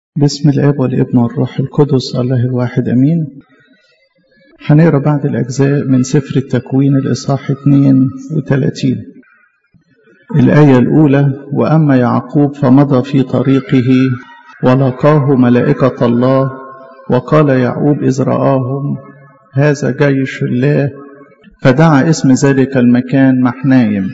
بسم الاب والابن والروح القدس الله الواحد امين هنقرا بعض الاجزاء من سفر التكوين الاصحاح 32 الايه الاولى واما يعقوب فمضى في طريقه ولقاه ملائكه الله وقال يعقوب اذ راهم هذا جيش الله فدعا اسم ذلك المكان محنايم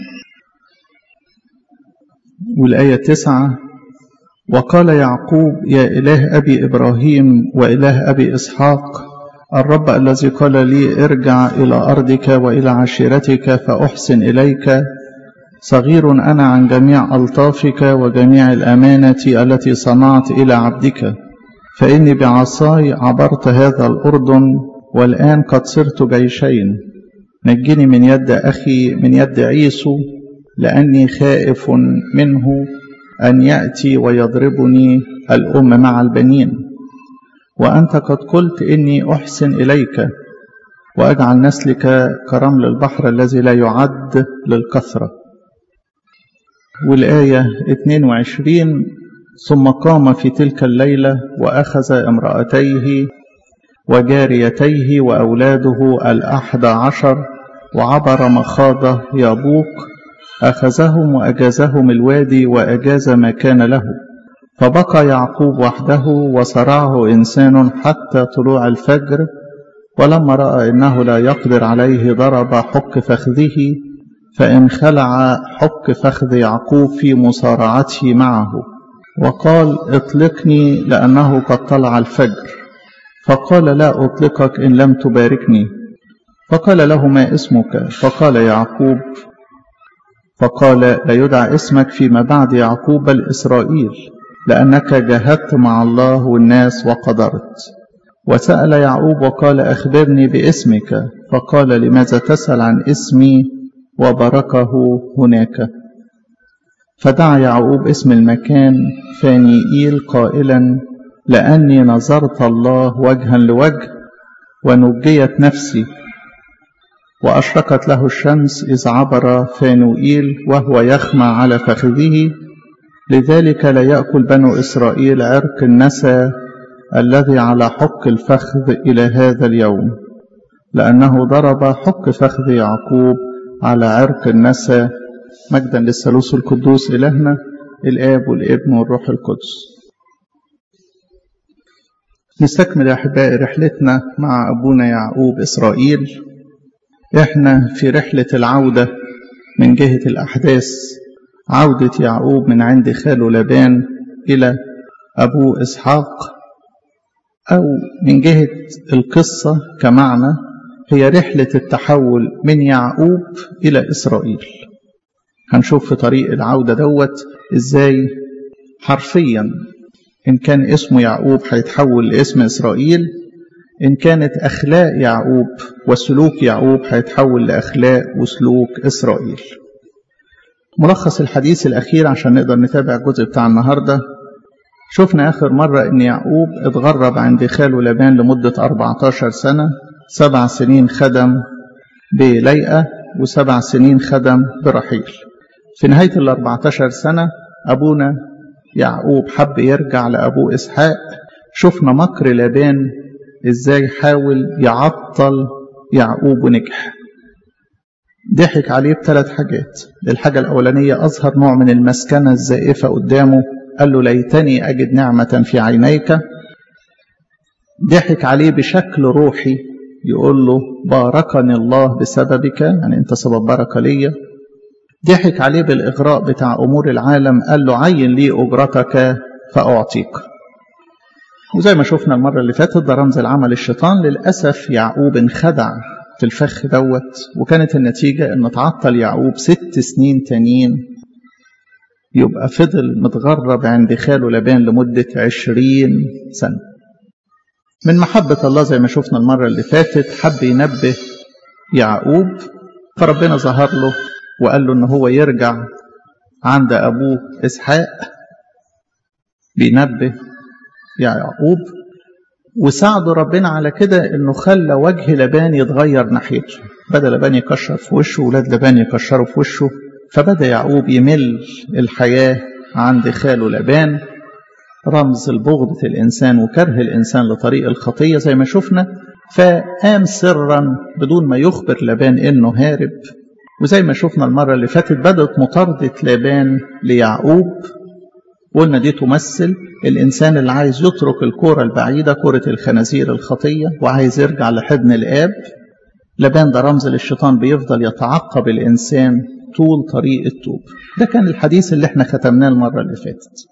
والآية تسعة وقال يعقوب يا إله أبي إبراهيم وإله أبي إسحاق الرب الذي قال لي ارجع إلى أرضك وإلى عشيرتك فأحسن إليك صغير أنا عن جميع ألطافك وجميع الأمانة التي صنعت إلى عبدك فإني بعصاي عبرت هذا الأردن والآن قد صرت جيشين نجني من يد أخي من يد عيسو لأني خائف منه أن يأتي ويضربني الأم مع البنين وأنت قد قلت إني أحسن إليك وأجعل نسلك كرمل البحر الذي لا يعد للكثرة والآية 22 ثم قام في تلك الليلة وأخذ امرأتيه وجاريتيه وأولاده الأحد عشر وعبر مخاضة يابوق أخذهم وأجازهم الوادي وأجاز ما كان له فبقى يعقوب وحده وصرعه إنسان حتى طلوع الفجر ولما رأى إنه لا يقدر عليه ضرب حك فخذه فانخلع حك فخذ يعقوب في مصارعته معه وقال اطلقني لأنه قد طلع الفجر فقال لا أطلقك إن لم تباركني فقال له ما اسمك فقال يعقوب فقال لا يدعى اسمك فيما بعد يعقوب بل إسرائيل لأنك جاهدت مع الله والناس وقدرت وسأل يعقوب وقال أخبرني باسمك فقال لماذا تسأل عن اسمي وبركه هناك فدعا يعقوب اسم المكان فانيئيل قائلا لأني نظرت الله وجها لوجه ونجيت نفسي وأشرقت له الشمس إذ عبر فانوئيل وهو يخمع على فخذه لذلك لا يأكل بنو إسرائيل عرق النسى الذي على حك الفخذ إلى هذا اليوم لأنه ضرب حك فخذ يعقوب على عرق النسى مجدا للثالوث القدوس إلهنا الآب والابن والروح القدس نستكمل يا أحبائي رحلتنا مع أبونا يعقوب إسرائيل احنا في رحلة العودة من جهة الأحداث عودة يعقوب من عند خاله لبان إلى أبوه إسحاق أو من جهة القصة كمعنى هي رحلة التحول من يعقوب إلى إسرائيل هنشوف في طريق العودة دوت إزاي حرفيا إن كان اسمه يعقوب هيتحول لاسم إسرائيل إن كانت أخلاق يعقوب وسلوك يعقوب هيتحول لأخلاق وسلوك إسرائيل ملخص الحديث الأخير عشان نقدر نتابع الجزء بتاع النهاردة شفنا آخر مرة إن يعقوب اتغرب عند خاله لبان لمدة 14 سنة سبع سنين خدم بليئة وسبع سنين خدم برحيل في نهاية ال 14 سنة أبونا يعقوب حب يرجع لأبوه إسحاق شفنا مكر لبان ازاي حاول يعطل يعقوب ونجح ضحك عليه بثلاث حاجات الحاجة الأولانية أظهر نوع من المسكنة الزائفة قدامه قال له ليتني أجد نعمة في عينيك ضحك عليه بشكل روحي يقول له باركني الله بسببك يعني أنت سبب بركة ليا ضحك عليه بالإغراء بتاع أمور العالم قال له عين لي أجرتك فأعطيك وزي ما شفنا المرة اللي فاتت ده رمز العمل الشيطان للأسف يعقوب انخدع في الفخ دوت وكانت النتيجة ان تعطل يعقوب ست سنين تانيين يبقى فضل متغرب عند خاله لبان لمدة عشرين سنة من محبة الله زي ما شفنا المرة اللي فاتت حب ينبه يعقوب فربنا ظهر له وقال له ان هو يرجع عند ابوه اسحاق بينبه يا يعقوب وساعده ربنا على كده انه خلى وجه لبان يتغير ناحيته بدا لبان يكشر في وشه ولاد لبان يكشروا في وشه فبدا يعقوب يمل الحياه عند خاله لبان رمز لبغضة الإنسان وكره الإنسان لطريق الخطية زي ما شفنا فقام سرا بدون ما يخبر لابان إنه هارب وزي ما شفنا المرة اللي فاتت بدأت مطاردة لابان ليعقوب قلنا دي تمثل الإنسان اللي عايز يترك الكرة البعيدة كرة الخنازير الخطية وعايز يرجع لحضن الآب لبان ده رمز للشيطان بيفضل يتعقب الإنسان طول طريق التوب ده كان الحديث اللي احنا ختمناه المرة اللي فاتت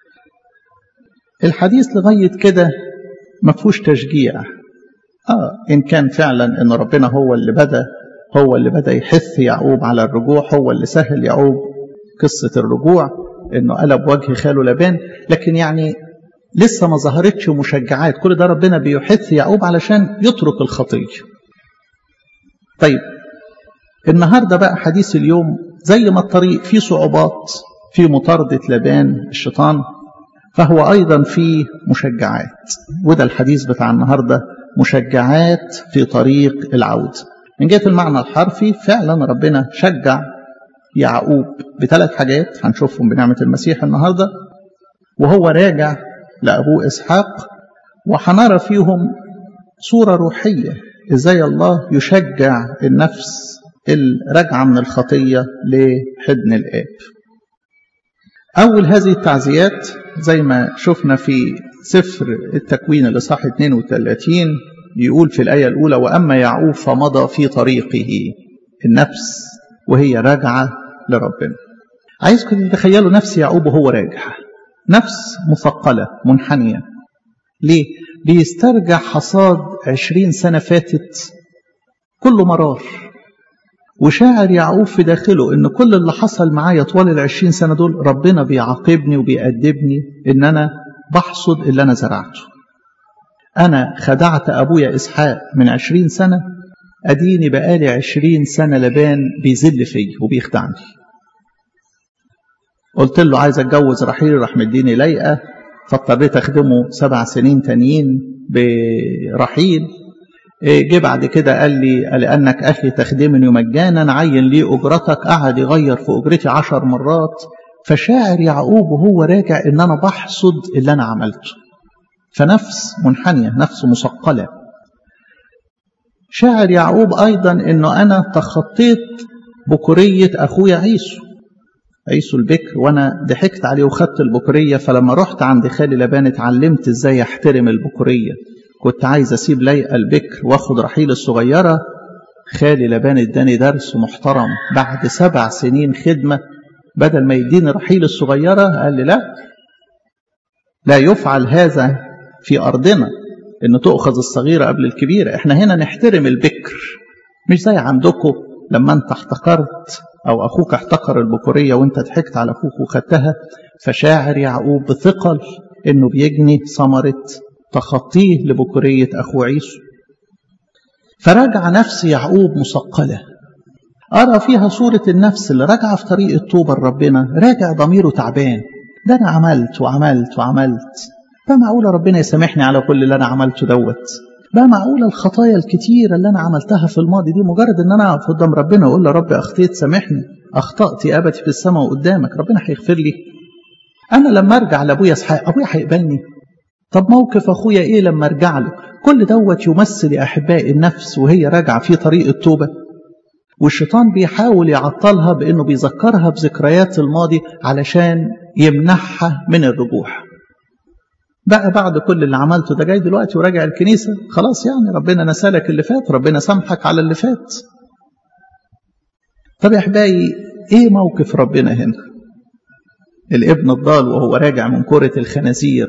الحديث لغاية كده ما فيهوش تشجيع آه إن كان فعلا إن ربنا هو اللي بدأ هو اللي بدأ يحث يعقوب على الرجوع هو اللي سهل يعقوب قصة الرجوع إنه قلب وجه خاله لبان لكن يعني لسه ما ظهرتش مشجعات كل ده ربنا بيحث يعقوب علشان يترك الخطية طيب النهاردة بقى حديث اليوم زي ما الطريق فيه صعوبات في مطاردة لبان الشيطان فهو أيضا فيه مشجعات وده الحديث بتاع النهاردة مشجعات في طريق العودة من جهة المعنى الحرفي فعلا ربنا شجع يعقوب بثلاث حاجات هنشوفهم بنعمة المسيح النهاردة وهو راجع لأبوه إسحاق وهنرى فيهم صورة روحية إزاي الله يشجع النفس الرجعة من الخطية لحضن الآب أول هذه التعزيات زي ما شفنا في سفر التكوين الإصحاح 32 يقول في الآية الأولى وأما يعقوب فمضى في طريقه النفس وهي راجعة لربنا عايزكم تتخيلوا نفس يعقوب وهو راجع نفس مثقلة منحنية ليه؟ بيسترجع حصاد عشرين سنة فاتت كله مرار وشاعر يعقوب في داخله ان كل اللي حصل معايا طوال العشرين سنة دول ربنا بيعاقبني وبيأدبني ان انا بحصد اللي انا زرعته انا خدعت ابويا اسحاق من عشرين سنة اديني بقالي عشرين سنة لبان بيذل فيا وبيخدعني قلت له عايز اتجوز رحيل راح مديني لايقه فاضطريت اخدمه سبع سنين تانيين برحيل جه بعد كده قال لي لانك اخي تخدمني مجانا عين لي اجرتك قعد يغير في اجرتي عشر مرات فشاعر يعقوب وهو راجع ان انا بحصد اللي انا عملته فنفس منحنيه نفس مثقله شاعر يعقوب ايضا انه انا تخطيت بكوريه اخويا عيسو عيسو البكر وانا ضحكت عليه وخدت البكوريه فلما رحت عند خالي لبان اتعلمت ازاي احترم البكوريه كنت عايز اسيب لايقه البكر واخد رحيل الصغيره خالي لبان اداني درس محترم بعد سبع سنين خدمه بدل ما يديني رحيل الصغيره قال لي لا لا يفعل هذا في ارضنا ان تؤخذ الصغيره قبل الكبيره احنا هنا نحترم البكر مش زي عندكم لما انت احتقرت او اخوك احتقر البكوريه وانت ضحكت على اخوك وخدتها فشاعر يعقوب بثقل انه بيجني ثمره تخطيه لبكوريه اخو عيسو فرجع نفس يعقوب مثقله ارى فيها صوره النفس اللي راجعه في طريق التوبه لربنا راجع ضميره تعبان ده انا عملت وعملت وعملت بقى معقوله ربنا يسامحني على كل اللي انا عملته دوت بقى معقولة الخطايا الكتيرة اللي أنا عملتها في الماضي دي مجرد إن أنا أقف قدام ربنا وأقول له رب أخطيت سامحني أخطأت يا أبتي في السماء وقدامك ربنا هيغفر لي أنا لما أرجع لأبويا إسحاق أبويا هيقبلني طب موقف أخويا إيه لما أرجع له كل دوت يمثل يا أحبائي النفس وهي راجعة في طريق التوبة والشيطان بيحاول يعطلها بأنه بيذكرها بذكريات الماضي علشان يمنحها من الرجوع بقى بعد كل اللي عملته ده جاي دلوقتي وراجع الكنيسة خلاص يعني ربنا نسالك اللي فات ربنا سامحك على اللي فات طب يا أحبائي إيه موقف ربنا هنا الابن الضال وهو راجع من كرة الخنازير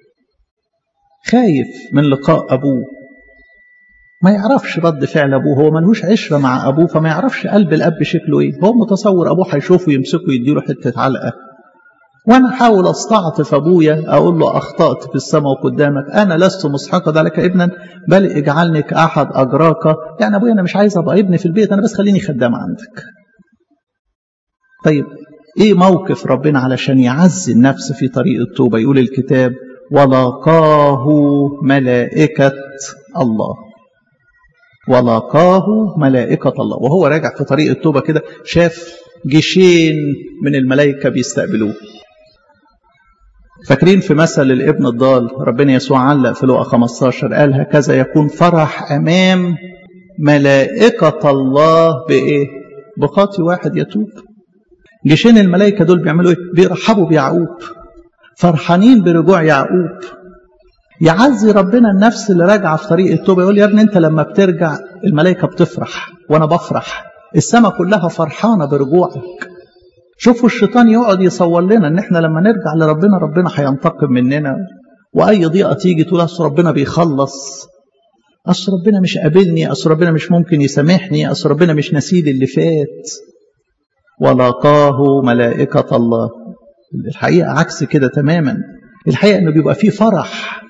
خايف من لقاء أبوه ما يعرفش رد فعل أبوه هو ملهوش عشرة مع أبوه فما يعرفش قلب الأب شكله إيه هو متصور أبوه هيشوفه يمسكه يديله حتة علقة وانا احاول استعطف ابويا اقول له اخطات في السماء وقدامك انا لست مسحقا لك ابنا بل اجعلني كاحد اجراك يعني ابويا انا مش عايز ابقى ابن في البيت انا بس خليني خدام عندك طيب ايه موقف ربنا علشان يعزي النفس في طريق التوبه يقول الكتاب ولاقاه ملائكه الله ولاقاه ملائكه الله وهو راجع في طريق التوبه كده شاف جيشين من الملائكه بيستقبلوه فاكرين في مثل الابن الضال ربنا يسوع علق في لقا 15 قال هكذا يكون فرح امام ملائكة الله بايه؟ بخاطي واحد يتوب. جيشين الملائكة دول بيعملوا ايه؟ بيرحبوا بيعقوب. فرحانين برجوع يعقوب. يعزي ربنا النفس اللي راجعه في طريق التوبه يقول يا ابني انت لما بترجع الملائكه بتفرح وانا بفرح السماء كلها فرحانه برجوعك شوفوا الشيطان يقعد يصور لنا ان احنا لما نرجع لربنا ربنا هينتقم مننا واي ضيقه تيجي تقول اصل ربنا بيخلص اصل ربنا مش قابلني اصل ربنا مش ممكن يسامحني اصل ربنا مش نسيل اللي فات ولاقاه ملائكه الله الحقيقه عكس كده تماما الحقيقه انه بيبقى فيه فرح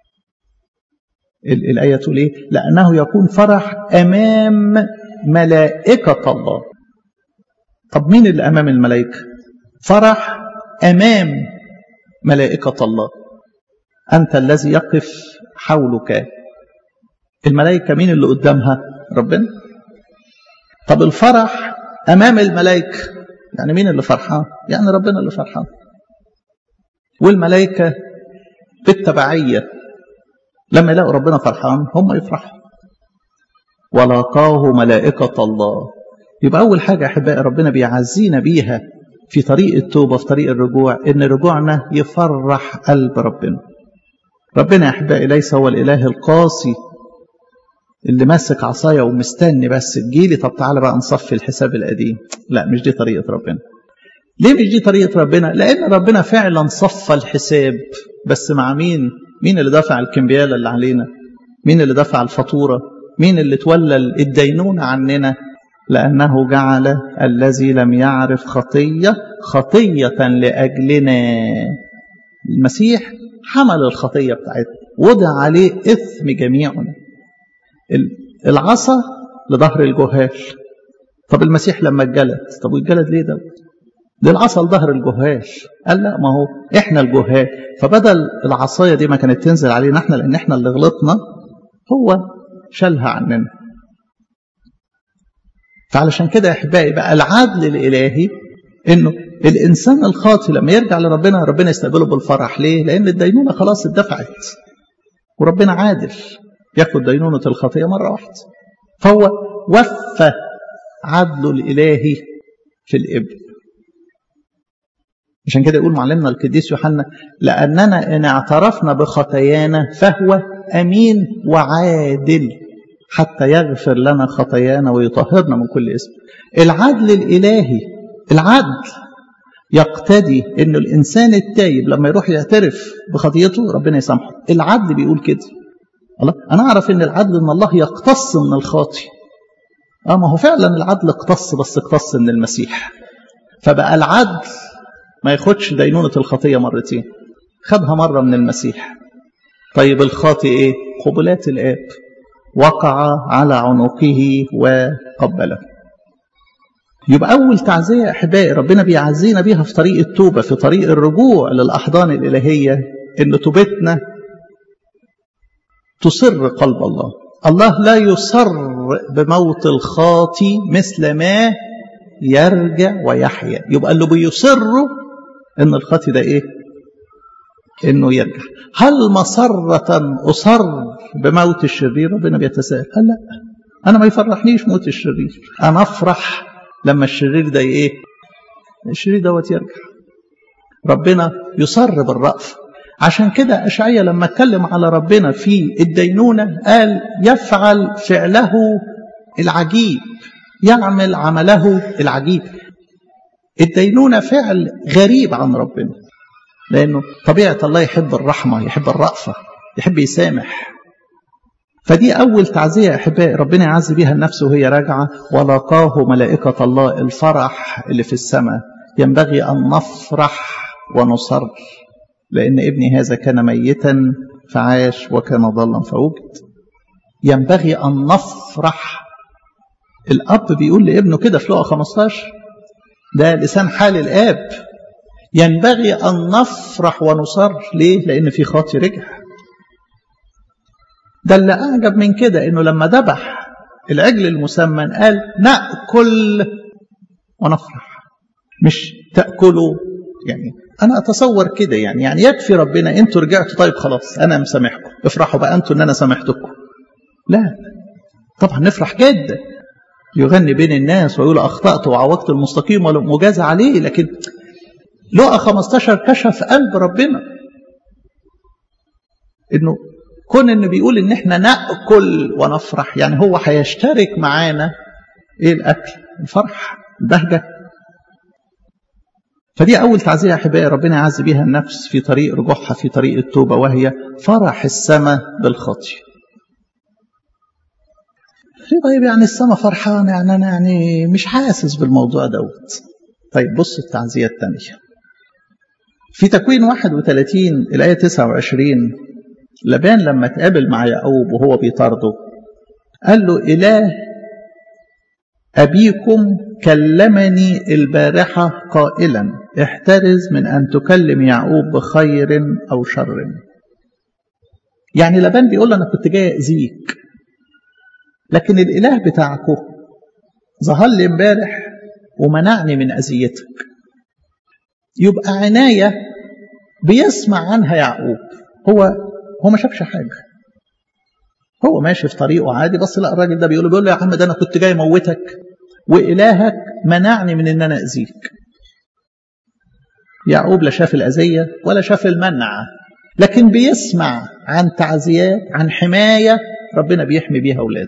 الآية تقول إيه؟ لأنه يكون فرح أمام ملائكة الله. طب مين اللي أمام الملائكة؟ فرح أمام ملائكة الله. أنت الذي يقف حولك. الملائكة مين اللي قدامها؟ ربنا. طب الفرح أمام الملائكة يعني مين اللي فرحان؟ يعني ربنا اللي فرحان. والملائكة بالتبعية لما يلاقوا ربنا فرحان هم يفرحوا ولاقاه ملائكة الله يبقى أول حاجة أحبائي ربنا بيعزينا بيها في طريق التوبة في طريق الرجوع إن رجوعنا يفرح قلب ربنا ربنا يا أحبائي ليس هو الإله القاسي اللي ماسك عصاية ومستني بس تجيلي طب تعالى بقى نصفي الحساب القديم لا مش دي طريقة ربنا ليه مش دي طريقة ربنا لأن ربنا فعلا صفى الحساب بس مع مين مين اللي دفع الكمبيالة اللي علينا مين اللي دفع الفاتورة مين اللي تولى الدينونة عننا لأنه جعل الذي لم يعرف خطية خطية لأجلنا المسيح حمل الخطية بتاعتنا وضع عليه إثم جميعنا العصا لظهر الجهال طب المسيح لما اتجلد طب واتجلد ليه ده دي العصا لظهر الجهال قال لا ما هو احنا الجهال فبدل العصايه دي ما كانت تنزل علينا احنا لان احنا اللي غلطنا هو شالها عننا فعلشان كده يا احبائي بقى العدل الالهي انه الانسان الخاطي لما يرجع لربنا ربنا يستقبله بالفرح ليه؟ لان الدينونه خلاص اتدفعت وربنا عادل ياخد دينونه الخطيه مره واحده فهو وفى عدله الالهي في الابن عشان كده يقول معلمنا القديس يوحنا لأننا إن اعترفنا بخطايانا فهو أمين وعادل حتى يغفر لنا خطايانا ويطهرنا من كل اسم العدل الإلهي العدل يقتدي انه الانسان التايب لما يروح يعترف بخطيته ربنا يسامحه العدل بيقول كده الله انا اعرف ان العدل ان الله يقتص من الخاطي اه ما هو فعلا العدل اقتص بس اقتص من المسيح فبقى العدل ما ياخدش دينونة الخطية مرتين خدها مرة من المسيح طيب الخاطئ ايه قبلات الآب وقع على عنقه وقبله يبقى أول تعزية أحبائي ربنا بيعزينا بيها في طريق التوبة في طريق الرجوع للأحضان الإلهية إن توبتنا تسر قلب الله الله لا يسر بموت الخاطي مثل ما يرجع ويحيا يبقى اللي بيصره ان الخاطي ده ايه انه يرجع هل مسرة اصر بموت الشرير ربنا بيتساءل قال لا انا ما يفرحنيش موت الشرير انا افرح لما الشرير ده ايه الشرير دوت يرجع ربنا يصر بالرأف عشان كده أشعية لما اتكلم على ربنا في الدينونة قال يفعل فعله العجيب يعمل عمله العجيب الدينونة فعل غريب عن ربنا لأنه طبيعة الله يحب الرحمة يحب الرأفة يحب يسامح فدي أول تعزية يا أحبائي ربنا يعزي بيها النفس وهي راجعة ولاقاه ملائكة الله الفرح اللي في السماء ينبغي أن نفرح ونصر لأن ابني هذا كان ميتا فعاش وكان ضلا فوجد ينبغي أن نفرح الأب بيقول لابنه كده في لقا 15 ده لسان حال الآب ينبغي أن نفرح ونصر ليه؟ لأن في خاطي رجع ده اللي أعجب من كده إنه لما ذبح العجل المسمن قال نأكل ونفرح مش تأكلوا يعني انا اتصور كده يعني يعني يكفي ربنا انتوا رجعتوا طيب خلاص انا مسامحكم افرحوا بقى انتوا ان انا سامحتكم لا طبعا نفرح جدا يغني بين الناس ويقول اخطات وعوقت المستقيم مجازى عليه لكن لقى 15 كشف قلب ربنا انه كون ان بيقول ان احنا ناكل ونفرح يعني هو هيشترك معانا ايه الاكل الفرح البهجه فدي اول تعزيه يا احبائي ربنا يعز بيها النفس في طريق رجوعها في طريق التوبه وهي فرح السماء بالخطي طيب يعني السماء فرحانه يعني انا يعني مش حاسس بالموضوع دوت طيب بص التعزيه الثانيه في تكوين 31 الايه 29 لبان لما تقابل مع يعقوب وهو بيطارده قال له إله أبيكم كلمني البارحة قائلا احترز من أن تكلم يعقوب بخير أو شر يعني لبان بيقول له أنا كنت جاي أذيك لكن الإله بتاعكم ظهر لي امبارح ومنعني من أذيتك يبقى عناية بيسمع عنها يعقوب هو هو ما شافش حاجه هو ماشي في طريقه عادي بس لا الراجل ده بيقول له بيقول له يا عم ده انا كنت جاي اموتك والهك منعني من ان انا اذيك يعقوب لا شاف الاذيه ولا شاف المنع لكن بيسمع عن تعزيات عن حمايه ربنا بيحمي بيها اولاده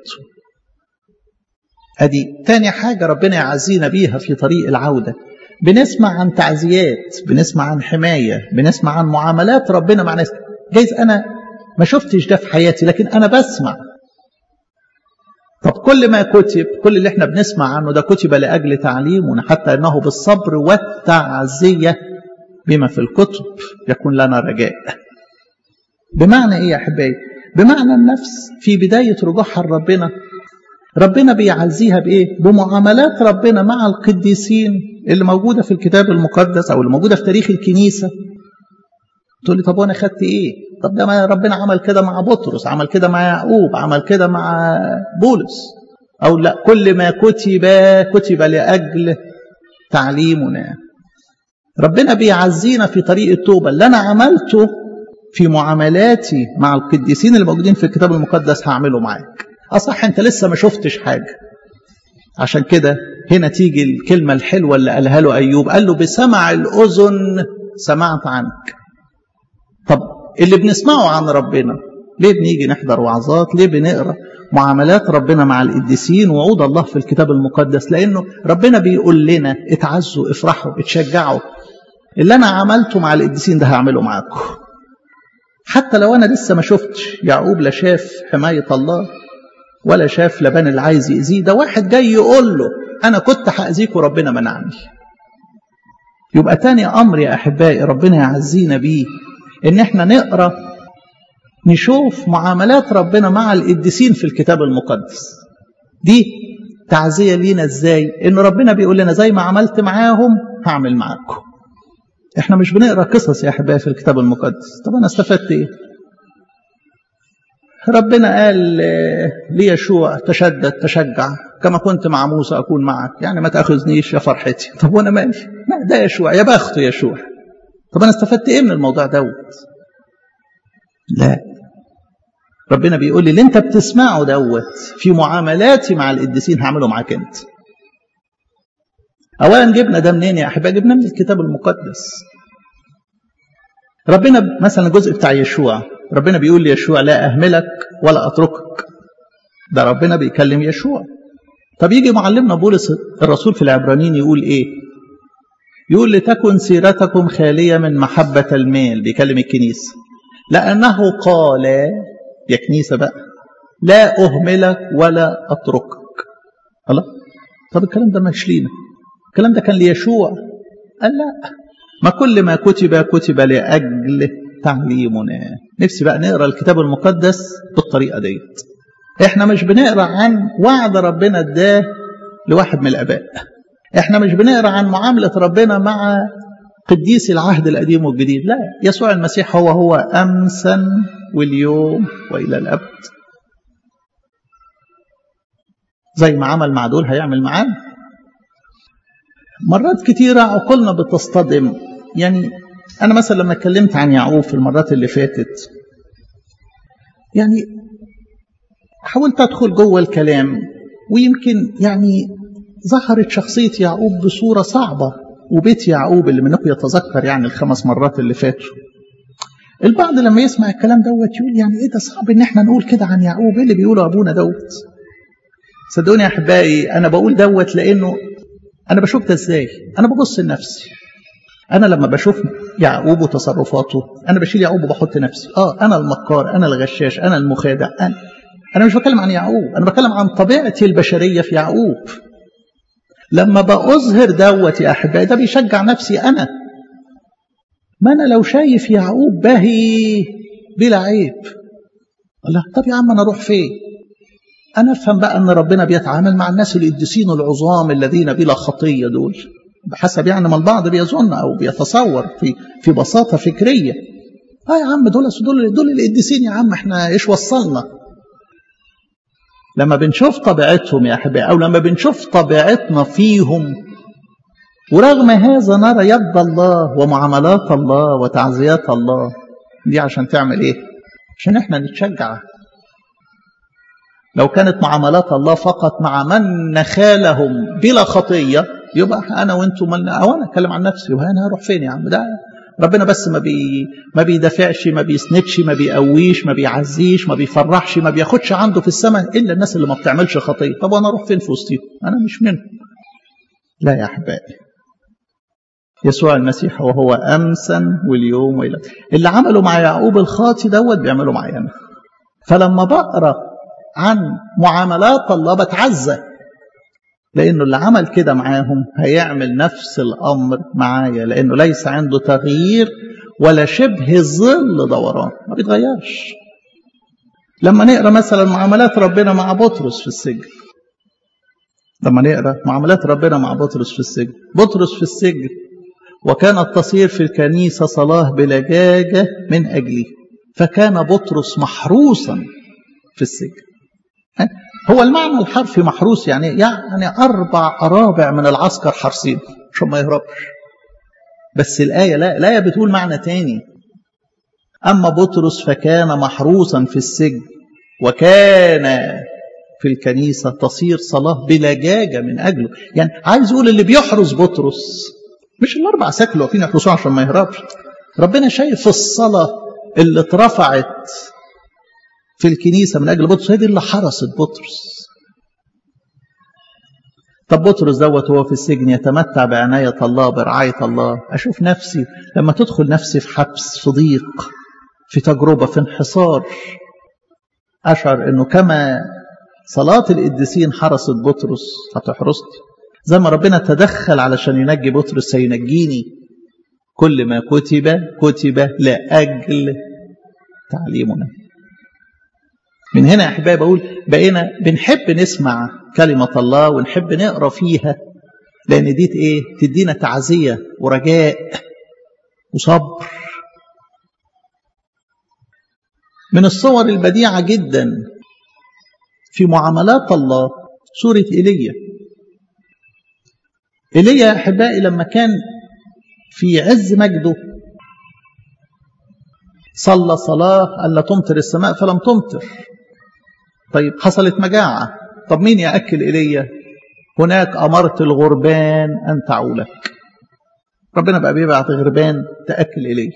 ادي تاني حاجه ربنا يعزينا بيها في طريق العوده بنسمع عن تعزيات بنسمع عن حمايه بنسمع عن معاملات ربنا مع ناس جايز انا ما شفتش ده في حياتي لكن انا بسمع طب كل ما كتب كل اللي احنا بنسمع عنه ده كتب لاجل تعليمنا حتى انه بالصبر والتعزيه بما في الكتب يكون لنا رجاء بمعنى ايه يا احبائي بمعنى النفس في بدايه رجوعها لربنا ربنا بيعزيها بايه بمعاملات ربنا مع القديسين اللي موجوده في الكتاب المقدس او اللي موجوده في تاريخ الكنيسه تقول لي طب وانا خدت ايه طب ده ما ربنا عمل كده مع بطرس عمل كده مع يعقوب عمل كده مع بولس او لا كل ما كتب كتب لاجل تعليمنا ربنا بيعزينا في طريق التوبه اللي انا عملته في معاملاتي مع القديسين اللي موجودين في الكتاب المقدس هعمله معاك اصح انت لسه ما شفتش حاجه عشان كده هنا تيجي الكلمه الحلوه اللي قالها له ايوب قال له بسمع الاذن سمعت عنك طب اللي بنسمعه عن ربنا ليه بنيجي نحضر وعظات ليه بنقرا معاملات ربنا مع القديسين وعود الله في الكتاب المقدس لانه ربنا بيقول لنا اتعزوا افرحوا اتشجعوا اللي انا عملته مع القديسين ده هعمله معاكم حتى لو انا لسه ما شفتش يعقوب لا شاف حمايه الله ولا شاف لبان اللي عايز يأذيه ده واحد جاي يقول له انا كنت هاذيك وربنا منعني يبقى تاني امر يا احبائي ربنا يعزينا بيه ان احنا نقرا نشوف معاملات ربنا مع القديسين في الكتاب المقدس دي تعزية لينا ازاي ان ربنا بيقول لنا زي ما عملت معاهم هعمل معاكم احنا مش بنقرا قصص يا احبائي في الكتاب المقدس طب انا استفدت ايه ربنا قال ليشوع تشدد تشجع كما كنت مع موسى اكون معك يعني ما تاخذنيش يا فرحتي طب وانا مالي لا ده يشوع يا بخته يشوع طب انا استفدت ايه من الموضوع دوت لا ربنا بيقول لي اللي انت بتسمعه دوت في معاملاتي مع القديسين هعمله معاك انت اولا جبنا ده منين يا احبائي جبنا من الكتاب المقدس ربنا مثلا الجزء بتاع يشوع ربنا بيقول ليشوع لا اهملك ولا اتركك ده ربنا بيكلم يشوع طب يجي معلمنا بولس الرسول في العبرانيين يقول ايه يقول لتكن سيرتكم خالية من محبة المال بيكلم الكنيسة لأنه قال يا كنيسة بقى لا أهملك ولا أتركك الله طب الكلام ده مش لينا الكلام ده كان ليشوع قال لا ما كل ما كتب كتب لأجل تعليمنا نفسي بقى نقرا الكتاب المقدس بالطريقة ديت احنا مش بنقرا عن وعد ربنا اداه لواحد من الآباء احنا مش بنقرا عن معاملة ربنا مع قديس العهد القديم والجديد لا يسوع المسيح هو هو أمسا واليوم وإلى الأبد زي ما عمل مع دول هيعمل معانا مرات كتيرة عقولنا بتصطدم يعني أنا مثلا لما اتكلمت عن يعقوب في المرات اللي فاتت يعني حاولت أدخل جوه الكلام ويمكن يعني ظهرت شخصية يعقوب بصورة صعبة وبيت يعقوب اللي منكم يتذكر يعني الخمس مرات اللي فاتوا البعض لما يسمع الكلام دوت يقول يعني ايه ده صعب ان احنا نقول كده عن يعقوب ايه اللي بيقوله ابونا دوت صدقوني يا احبائي انا بقول دوت لانه انا بشوف ده ازاي انا ببص لنفسي انا لما بشوف يعقوب وتصرفاته انا بشيل يعقوب وبحط نفسي اه انا المكار انا الغشاش انا المخادع انا انا مش بتكلم عن يعقوب انا بتكلم عن طبيعتي البشريه في يعقوب لما بأظهر دوت يا احبائي ده بيشجع نفسي انا ما انا لو شايف يعقوب باهي بلا عيب الله طب يا عم انا اروح فين انا افهم بقى ان ربنا بيتعامل مع الناس القديسين العظام الذين بلا خطيه دول بحسب يعني ما البعض بيظن او بيتصور في في بساطه فكريه اه يا عم دول دول دول القديسين يا عم احنا ايش وصلنا لما بنشوف طبيعتهم يا احبائي او لما بنشوف طبيعتنا فيهم ورغم هذا نرى يد الله ومعاملات الله وتعزيات الله دي عشان تعمل ايه عشان احنا نتشجع لو كانت معاملات الله فقط مع من نخالهم بلا خطيه يبقى انا وانتم ملنا او انا اتكلم عن نفسي يبقى انا هروح فين يا عم ده ربنا بس ما بي ما بيدافعش ما بيسندش ما بيقويش ما بيعزيش ما بيفرحش ما بياخدش عنده في السماء الا الناس اللي ما بتعملش خطيه طب وانا اروح فين في وسطيهم انا مش منهم لا يا احبائي يسوع المسيح وهو امسا واليوم والى اللي عمله مع يعقوب الخاطي دوت بيعمله معايا انا فلما بقرا عن معاملات الله بتعزى لانه اللي عمل كده معاهم هيعمل نفس الامر معايا لانه ليس عنده تغيير ولا شبه ظل دوران ما بيتغيرش لما نقرا مثلا معاملات ربنا مع بطرس في السجن لما نقرا معاملات ربنا مع بطرس في السجن بطرس في السجن وكانت تصير في الكنيسة صلاة بلجاجة من أجله فكان بطرس محروسا في السجن هو المعنى الحرفي محروس يعني يعني أربع أرابع من العسكر حارسين عشان ما يهربش بس الآية لا الآية بتقول معنى تاني أما بطرس فكان محروسا في السجن وكان في الكنيسة تصير صلاة بلجاجة من أجله يعني عايز يقول اللي بيحرس بطرس مش الأربع ساكل واقفين يحرسوه عشان ما يهربش ربنا شايف الصلاة اللي اترفعت في الكنيسة من أجل بطرس هي دي اللي حرست بطرس طب بطرس دوت هو في السجن يتمتع بعناية الله برعاية الله أشوف نفسي لما تدخل نفسي في حبس في ضيق في تجربة في انحصار أشعر أنه كما صلاة القديسين حرست بطرس هتحرسني زي ما ربنا تدخل علشان ينجي بطرس سينجيني كل ما كتب كتب لأجل تعليمنا من هنا يا احبائي بقول بقينا بنحب نسمع كلمه الله ونحب نقرا فيها لان دي ايه تدينا تعزيه ورجاء وصبر من الصور البديعه جدا في معاملات الله سوره ايليا ايليا يا احبائي لما كان في عز مجده صلى صلاه الا تمطر السماء فلم تمطر طيب حصلت مجاعة طب مين يأكل إلي هناك أمرت الغربان أن تعولك ربنا بقى بيبعت غربان تأكل إلي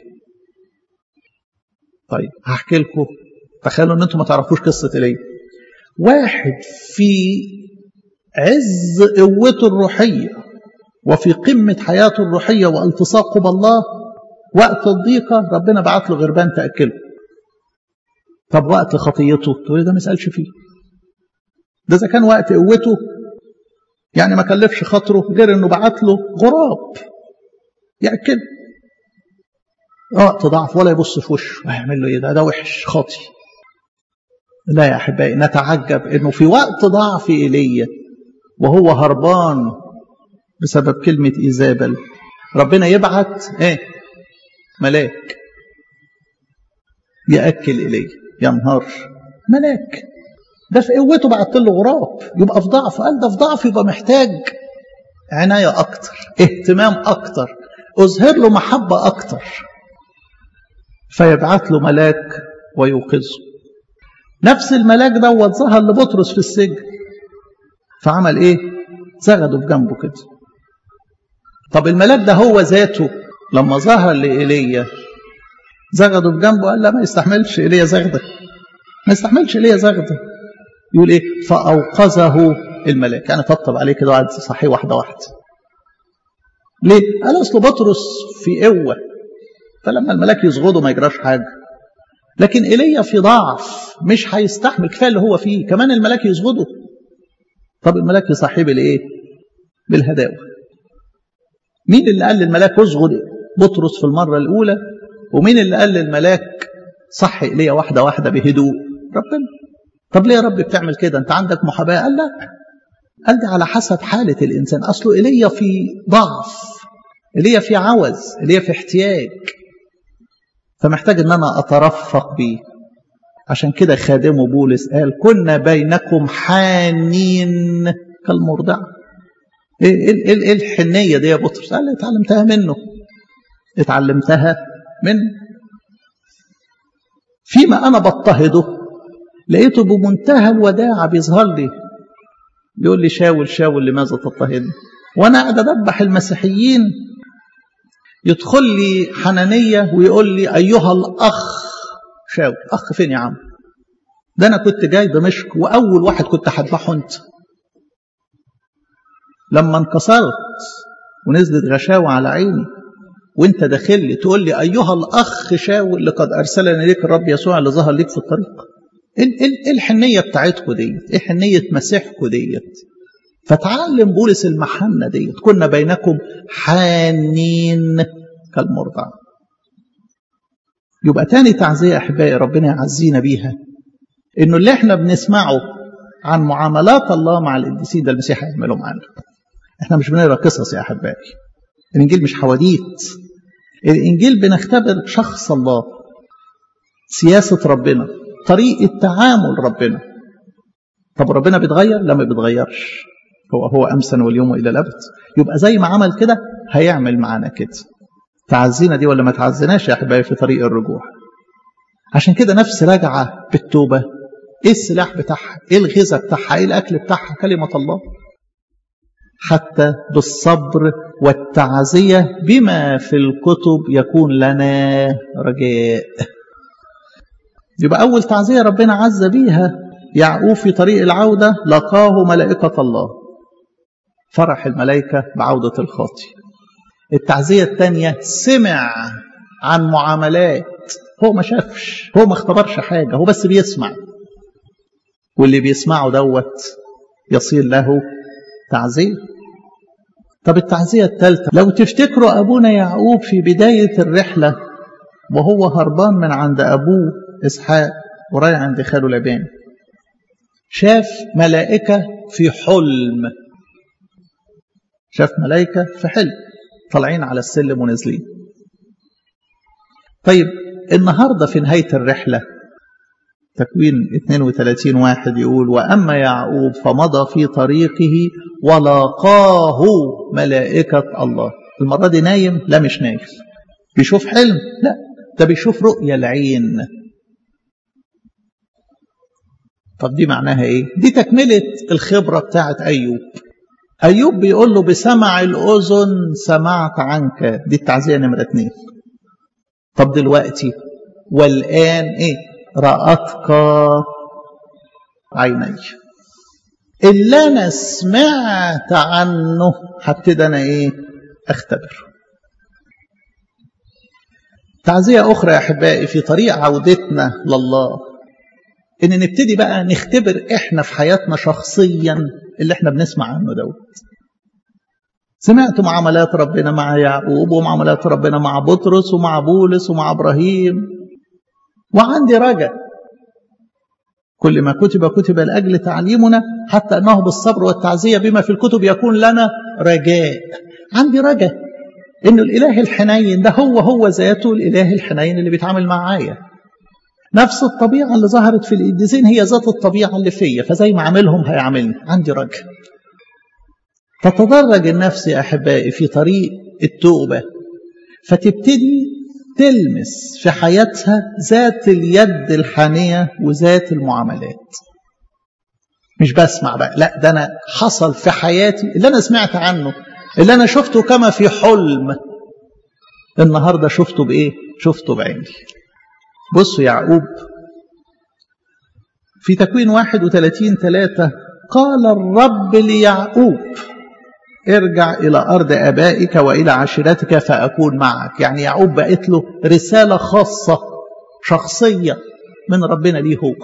طيب هحكي لكم تخيلوا ان انتم ما تعرفوش قصة إلي واحد في عز قوته الروحية وفي قمة حياته الروحية والتصاقه بالله وقت الضيقة ربنا بعت له غربان تأكله طب وقت خطيته تقول ده ما يسألش فيه ده إذا كان وقت قوته يعني ما كلفش خاطره غير انه بعت له غراب ياكل وقت ضعف ولا يبص في وشه هيعمل له ايه ده ده وحش خاطي لا يا احبائي نتعجب انه في وقت ضعف ايليا وهو هربان بسبب كلمه ايزابل ربنا يبعت ايه ملاك ياكل ايليا يا نهار ملاك ده في قوته بعت له غراب يبقى في ضعف قال ده في ضعف يبقى محتاج عناية أكتر اهتمام أكتر أظهر له محبة أكتر فيبعت له ملاك ويوقظه نفس الملاك دوت ظهر لبطرس في السجن فعمل ايه زغده بجنبه كده طب الملاك ده هو ذاته لما ظهر لإيليا زغده بجنبه قال لا ما يستحملش إيليا زغده ما يستحملش إيليا زغده يقول ايه فأوقظه الملاك يعني طبطب عليه كده وقعد صحيه واحدة واحدة ليه؟ قال أصل بطرس في قوة فلما الملاك يزغده ما يجراش حاجة لكن ايليا في ضعف مش هيستحمل كفايه اللي هو فيه كمان الملاك يزغده طب الملاك يصحيه بالايه بالهداوه مين اللي قال للملاك اسغد بطرس في المره الاولى ومين اللي قال للملاك صح ايليا واحده واحده بهدوء ربنا طب ليه يا رب بتعمل كده انت عندك محاباه قال لا قال دي على حسب حاله الانسان اصله ايليا في ضعف ايليا في عوز ايليا في احتياج فمحتاج ان انا اترفق بيه عشان كده خادمه بولس قال كنا بينكم حانين كالمرضع ايه ايه ايه الحنيه دي يا بطرس قال اتعلمتها منه اتعلمتها منه فيما انا بضطهده لقيته بمنتهى الوداعه بيظهر لي بيقول لي شاول شاول لماذا تضطهدني وانا قاعد اذبح المسيحيين يدخل لي حنانية ويقول لي أيها الأخ شاول أخ فين يا عم ده أنا كنت جاي دمشق وأول واحد كنت هذبحه أنت لما انكسرت ونزلت غشاوة على عيني وانت داخل لي تقول لي أيها الأخ شاول لقد أرسلني ليك الرب يسوع اللي ظهر ليك في الطريق ايه الحنية بتاعتكم ديت ايه حنية مسيحكم ديت فتعلم بولس المحنة ديت كنا بينكم حانين كالمرضع يبقى تاني تعزية أحبائي ربنا يعزينا بيها إنه اللي احنا بنسمعه عن معاملات الله مع القديسين ده المسيح هيعمله معانا احنا مش بنقرا قصص يا أحبائي الإنجيل مش حواديت الإنجيل بنختبر شخص الله سياسة ربنا طريقة تعامل ربنا طب ربنا بيتغير؟ لا ما بيتغيرش هو هو أمسا واليوم إلى الأبد يبقى زي ما عمل كده هيعمل معانا كده تعزينا دي ولا ما تعزيناش يا أحبائي في طريق الرجوع عشان كده نفس راجعة بالتوبة إيه السلاح بتاعها إيه الغذاء بتاعها إيه الأكل بتاعها كلمة الله حتى بالصبر والتعزية بما في الكتب يكون لنا رجاء يبقى أول تعزية ربنا عز بيها يعقوب في طريق العودة لقاه ملائكة الله فرح الملائكة بعودة الخاطي التعزية الثانية سمع عن معاملات هو ما شافش هو ما اختبرش حاجة هو بس بيسمع واللي بيسمعه دوت يصير له تعزية طب التعزية الثالثة لو تفتكروا أبونا يعقوب في بداية الرحلة وهو هربان من عند أبوه إسحاق ورايح عند خاله لبان شاف ملائكة في حلم شاف ملائكة في حلم طالعين على السلم ونازلين طيب النهاردة في نهاية الرحلة تكوين 32 واحد يقول وأما يعقوب فمضى في طريقه ولاقاه ملائكة الله المرة دي نايم لا مش نايم بيشوف حلم لا ده بيشوف رؤية العين طب دي معناها ايه دي تكملة الخبرة بتاعت أيوب أيوب بيقول له بسمع الأذن سمعت عنك دي التعزية نمرة اتنين طب دلوقتي والآن ايه رأتك عيني اللي أنا سمعت عنه هبتدي أنا إيه أختبر تعزية أخرى يا أحبائي في طريق عودتنا لله إن نبتدي بقى نختبر إحنا في حياتنا شخصيا اللي إحنا بنسمع عنه دوت سمعت معاملات ربنا مع يعقوب ومعاملات ربنا مع بطرس ومع بولس ومع إبراهيم وعندي رجاء كل ما كتب كتب لأجل تعليمنا حتى أنه بالصبر والتعزية بما في الكتب يكون لنا رجاء عندي رجاء إنه الإله الحنين ده هو هو ذاته الإله الحنين اللي بيتعامل معايا نفس الطبيعة اللي ظهرت في القديسين هي ذات الطبيعة اللي فيا فزي ما عاملهم هيعاملني عندي رجاء تتدرج النفس يا أحبائي في طريق التوبة فتبتدي تلمس في حياتها ذات اليد الحانية وذات المعاملات مش بسمع بقى لا ده أنا حصل في حياتي اللي أنا سمعت عنه اللي أنا شفته كما في حلم النهاردة شفته بإيه شفته بعيني بصوا يعقوب في تكوين 31 ثلاثة قال الرب ليعقوب ارجع إلى أرض أبائك وإلى عشيرتك فأكون معك يعني يعقوب بقت له رسالة خاصة شخصية من ربنا ليه هو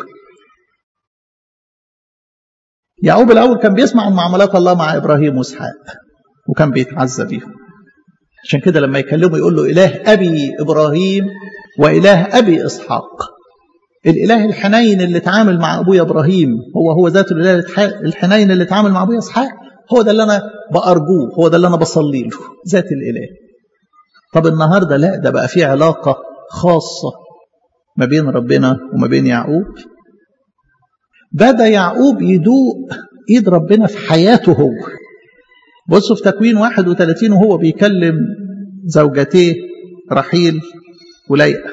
يعقوب الأول كان بيسمع عن معاملات الله مع إبراهيم وإسحاق وكان بيتعزى بيهم عشان كده لما يكلمه يقول له إله أبي إبراهيم وإله أبي إسحاق الإله الحنين اللي اتعامل مع أبويا إبراهيم هو هو ذات الإله الحنين اللي اتعامل مع أبويا إسحاق هو ده اللي أنا بأرجوه هو ده اللي أنا بصلي له ذات الإله طب النهاردة لا ده بقى في علاقة خاصة ما بين ربنا وما بين يعقوب بدأ يعقوب يدوق إيد ربنا في حياته هو بصوا في تكوين 31 وهو بيكلم زوجتيه رحيل وليئة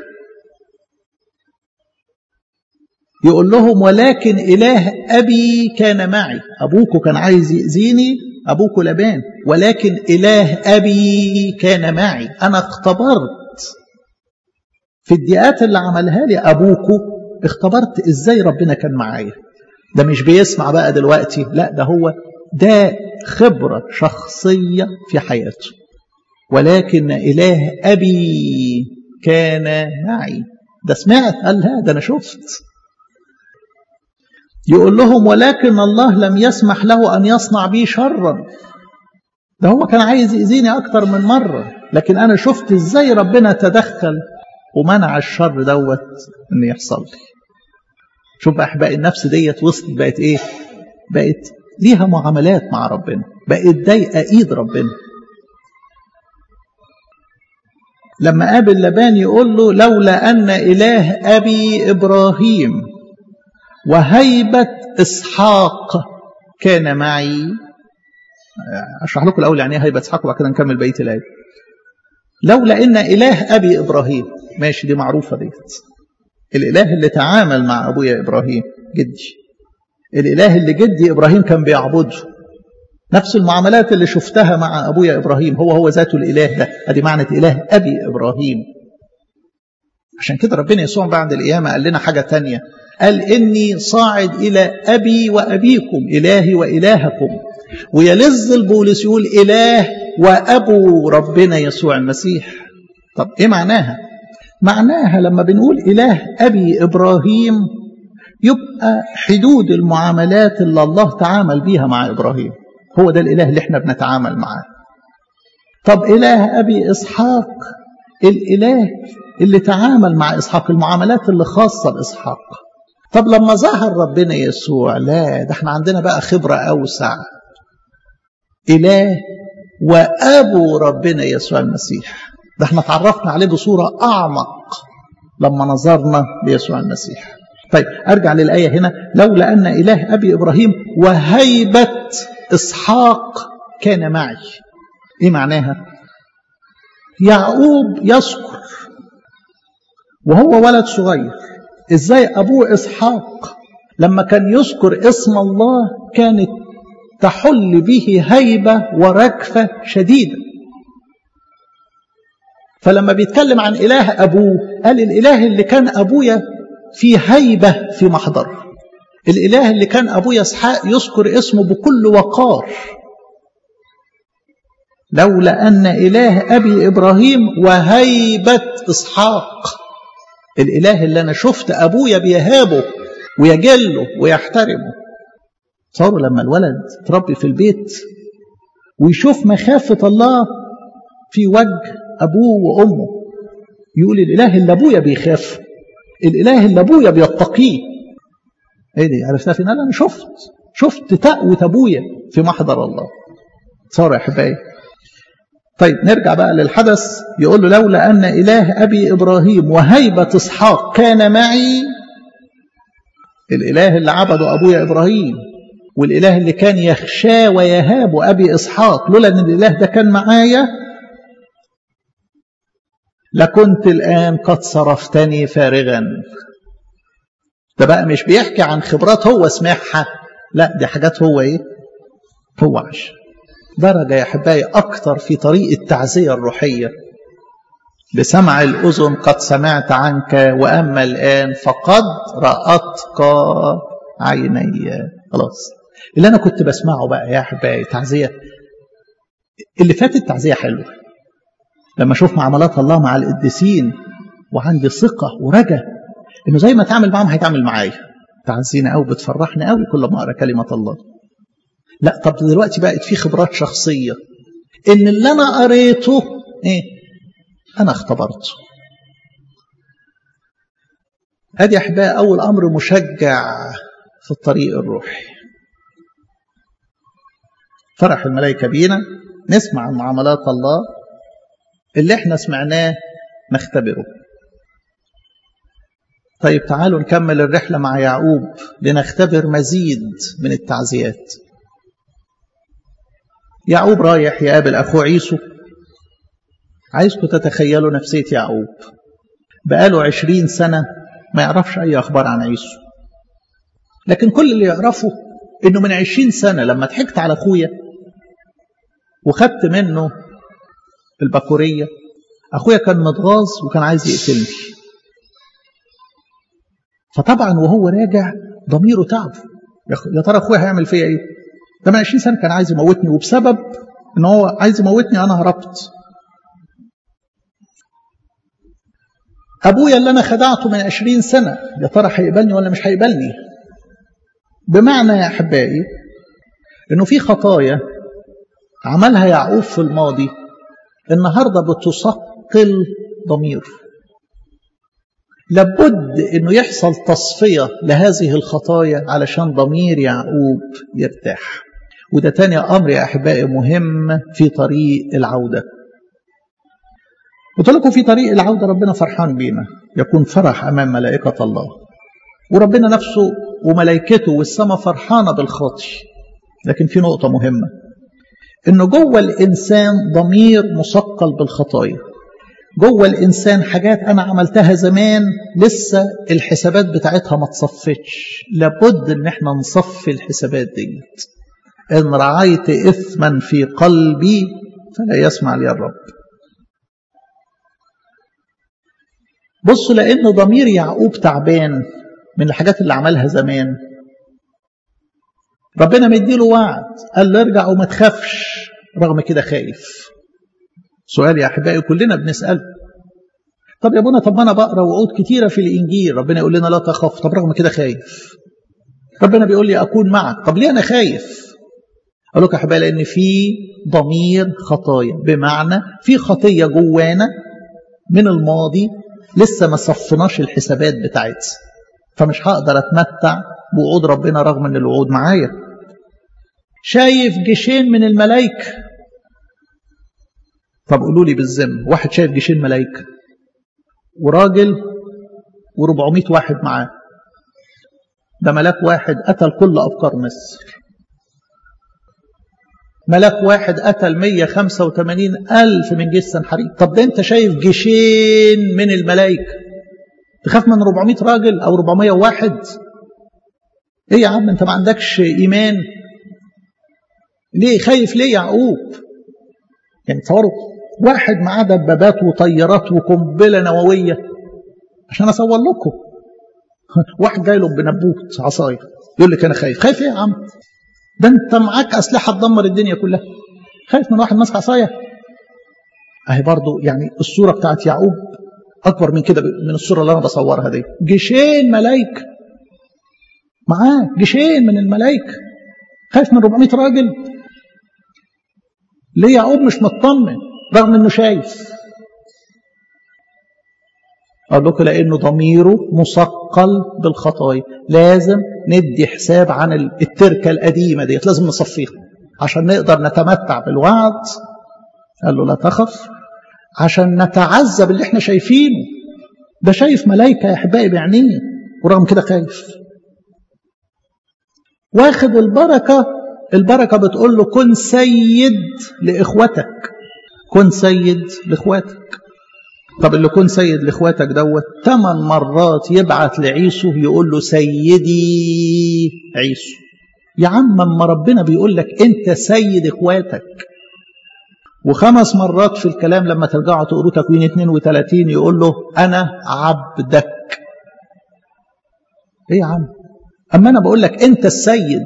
يقول لهم ولكن إله أبي كان معي أبوكوا كان عايز يأذيني أبوكوا لبان ولكن إله أبي كان معي أنا اختبرت في الدقات اللي عملها لي أبوكوا اختبرت إزاي ربنا كان معايا ده مش بيسمع بقى دلوقتي لا ده هو ده خبرة شخصية في حياته ولكن إله أبي كان معي ده سمعت قال لا ده أنا شفت يقول لهم ولكن الله لم يسمح له أن يصنع بي شرا ده هو كان عايز يأذيني أكتر من مرة لكن أنا شفت إزاي ربنا تدخل ومنع الشر دوت إن يحصل لي شوف أحبائي النفس ديت وصلت بقت إيه بقت ليها معاملات مع ربنا بقت ضايقة إيد ربنا لما قابل لبان يقول له لولا أن إله أبي إبراهيم وهيبة إسحاق كان معي أشرح لكم الأول يعني إيه هيبة إسحاق وبعد كده نكمل بقية الآية لولا إن إله أبي إبراهيم ماشي دي معروفة ديت الإله اللي تعامل مع أبويا إبراهيم جدي الإله اللي جدي إبراهيم كان بيعبده نفس المعاملات اللي شفتها مع أبويا إبراهيم هو هو ذاته الإله ده أدي معنى إله أبي إبراهيم عشان كده ربنا يسوع بعد القيامة قال لنا حاجة تانية قال إني صاعد إلى أبي وأبيكم إلهي وإلهكم ويلذ البولس يقول إله وأبو ربنا يسوع المسيح طب إيه معناها معناها لما بنقول إله أبي إبراهيم يبقى حدود المعاملات اللي الله تعامل بيها مع إبراهيم هو ده الإله اللي احنا بنتعامل معاه طب إله أبي إسحاق الإله اللي تعامل مع إسحاق المعاملات اللي خاصة بإسحاق طب لما ظهر ربنا يسوع لا ده احنا عندنا بقى خبرة أوسع إله وأبو ربنا يسوع المسيح ده احنا تعرفنا عليه بصورة أعمق لما نظرنا بيسوع المسيح طيب أرجع للآية هنا لولا أن إله أبي إبراهيم وهيبة إسحاق كان معي إيه معناها يعقوب يذكر وهو ولد صغير إزاي أبوه إسحاق لما كان يذكر اسم الله كانت تحل به هيبة وركفة شديدة فلما بيتكلم عن إله أبوه قال الإله اللي كان أبويا في هيبة في محضره الإله اللي كان أبويا إسحاق يذكر اسمه بكل وقار لولا أن إله أبي إبراهيم وهيبة إسحاق الإله اللي أنا شفت أبويا بيهابه ويجله ويحترمه تصوروا لما الولد تربي في البيت ويشوف مخافة الله في وجه أبوه وأمه يقول الإله اللي أبويا بيخاف الإله اللي أبويا بيتقيه ايه دي عرفتها فين انا شفت شفت تقوى ابويا في محضر الله صار يا احبائي طيب نرجع بقى للحدث يقول له لولا ان اله ابي ابراهيم وهيبه اسحاق كان معي الاله اللي عبده ابويا ابراهيم والاله اللي كان يخشاه ويهاب ابي اسحاق لولا ان الاله ده كان معايا لكنت الآن قد صرفتني فارغا ده بقى مش بيحكي عن خبرات هو سمعها لا دي حاجات هو ايه هو عاش درجة يا أحبائي أكتر في طريق التعزية الروحية بسمع الأذن قد سمعت عنك وأما الآن فقد رأتك عيني خلاص اللي أنا كنت بسمعه بقى يا أحبائي تعزية اللي فاتت تعزية حلوة لما أشوف معاملات الله مع القديسين وعندي ثقة ورجاء إنه زي ما تعمل معاهم هيتعامل معايا تعزينا قوي بتفرحني قوي كل ما أقرأ كلمة الله لا طب دلوقتي بقت في خبرات شخصية إن اللي أنا قريته إيه أنا اختبرته هذه أحباء أول أمر مشجع في الطريق الروحي فرح الملائكة بينا نسمع عن معاملات الله اللي احنا سمعناه نختبره طيب تعالوا نكمل الرحلة مع يعقوب لنختبر مزيد من التعزيات يعقوب رايح يقابل أخوه عيسو عايزكم تتخيلوا نفسية يعقوب بقاله عشرين سنة ما يعرفش أي أخبار عن عيسو لكن كل اللي يعرفه إنه من عشرين سنة لما ضحكت على أخويا وخدت منه البكورية أخويا كان متغاظ وكان عايز يقتلني فطبعا وهو راجع ضميره تعب يا ترى أخويا هيعمل فيا إيه ده من 20 سنة كان عايز يموتني وبسبب إن هو عايز يموتني أنا هربت أبويا اللي أنا خدعته من 20 سنة يا ترى هيقبلني ولا مش هيقبلني بمعنى يا أحبائي إنه في خطايا عملها يعقوب في الماضي النهاردة بتثقل ضميره لابد انه يحصل تصفية لهذه الخطايا علشان ضمير يعقوب يرتاح وده تاني امر يا احبائي مهم في طريق العودة قلت لكم في طريق العودة ربنا فرحان بينا يكون فرح امام ملائكة الله وربنا نفسه وملائكته والسماء فرحانة بالخاطي لكن في نقطة مهمة انه جوه الانسان ضمير مثقل بالخطايا جوه الانسان حاجات انا عملتها زمان لسه الحسابات بتاعتها ما تصفتش لابد ان احنا نصفي الحسابات ديت ان رعيت اثما في قلبي فلا يسمع لي الرب بصوا لان ضمير يعقوب تعبان من الحاجات اللي عملها زمان ربنا مديله وعد قال له ارجع وما تخافش رغم كده خايف سؤال يا احبائي كلنا بنسال طب يا ابونا طب ما انا بقرا وعود كتيره في الانجيل ربنا يقول لنا لا تخاف طب رغم كده خايف ربنا بيقول لي اكون معك طب ليه انا خايف اقول لك يا احبائي لان في ضمير خطايا بمعنى في خطيه جوانا من الماضي لسه ما صفناش الحسابات بتاعتها فمش هقدر اتمتع بوعود ربنا رغم ان الوعود معايا شايف جيشين من الملائكه طب قولوا لي بالذم واحد شايف جيشين ملائكه وراجل و400 واحد معاه ده ملاك واحد قتل كل افكار مصر ملاك واحد قتل 185 ألف من جيش سنحريب طب ده انت شايف جيشين من الملائكة تخاف من 400 راجل أو 401 ايه يا عم انت ما عندكش إيمان ليه خايف ليه يعقوب يعني تصوروا واحد معاه دبابات وطيارات وقنبله نوويه عشان اصور لكم واحد جاي له بنبوت عصايه يقول لك انا خايف خايف ايه يا عم ده انت معاك اسلحه تدمر الدنيا كلها خايف من واحد ماسك عصايه اهي برضو يعني الصوره بتاعت يعقوب اكبر من كده من الصوره اللي انا بصورها دي جيشين ملائكه معاه جيشين من الملائكه خايف من 400 راجل ليه يعقوب مش مطمن رغم انه شايف اقول لكم لانه ضميره مثقل بالخطايا لازم ندي حساب عن التركه القديمه ديت لازم نصفيها عشان نقدر نتمتع بالوعد قال له لا تخف عشان نتعذب اللي احنا شايفينه ده شايف ملائكه يا احبائي بعينيه ورغم كده خايف واخد البركه البركه بتقول له كن سيد لاخوتك كن سيد لاخواتك طب اللي يكون سيد لاخواتك دوت ثمان مرات يبعت لعيسو يقول له سيدي عيسو يا عم اما ربنا بيقول لك انت سيد اخواتك وخمس مرات في الكلام لما ترجعوا تقروا تكوين 32 يقول له انا عبدك ايه يا عم اما انا بقول لك انت السيد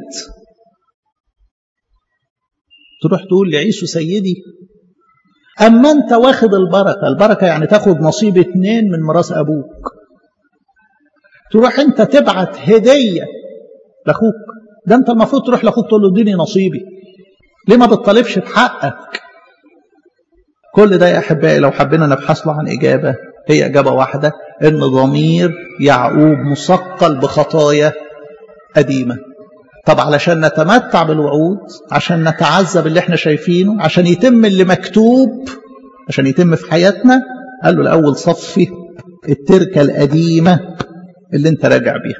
تروح تقول لعيسو سيدي اما انت واخد البركه البركه يعني تاخد نصيب اتنين من ميراث ابوك تروح انت تبعت هديه لاخوك ده انت المفروض تروح لاخوك تقول له اديني نصيبي ليه ما بتطالبش بحقك كل ده يا احبائي لو حبينا نبحث له عن اجابه هي اجابه واحده ان ضمير يعقوب مثقل بخطايا قديمه طب علشان نتمتع بالوعود عشان نتعزى باللي احنا شايفينه عشان يتم اللي مكتوب عشان يتم في حياتنا قال له الاول صفي التركه القديمه اللي انت راجع بيها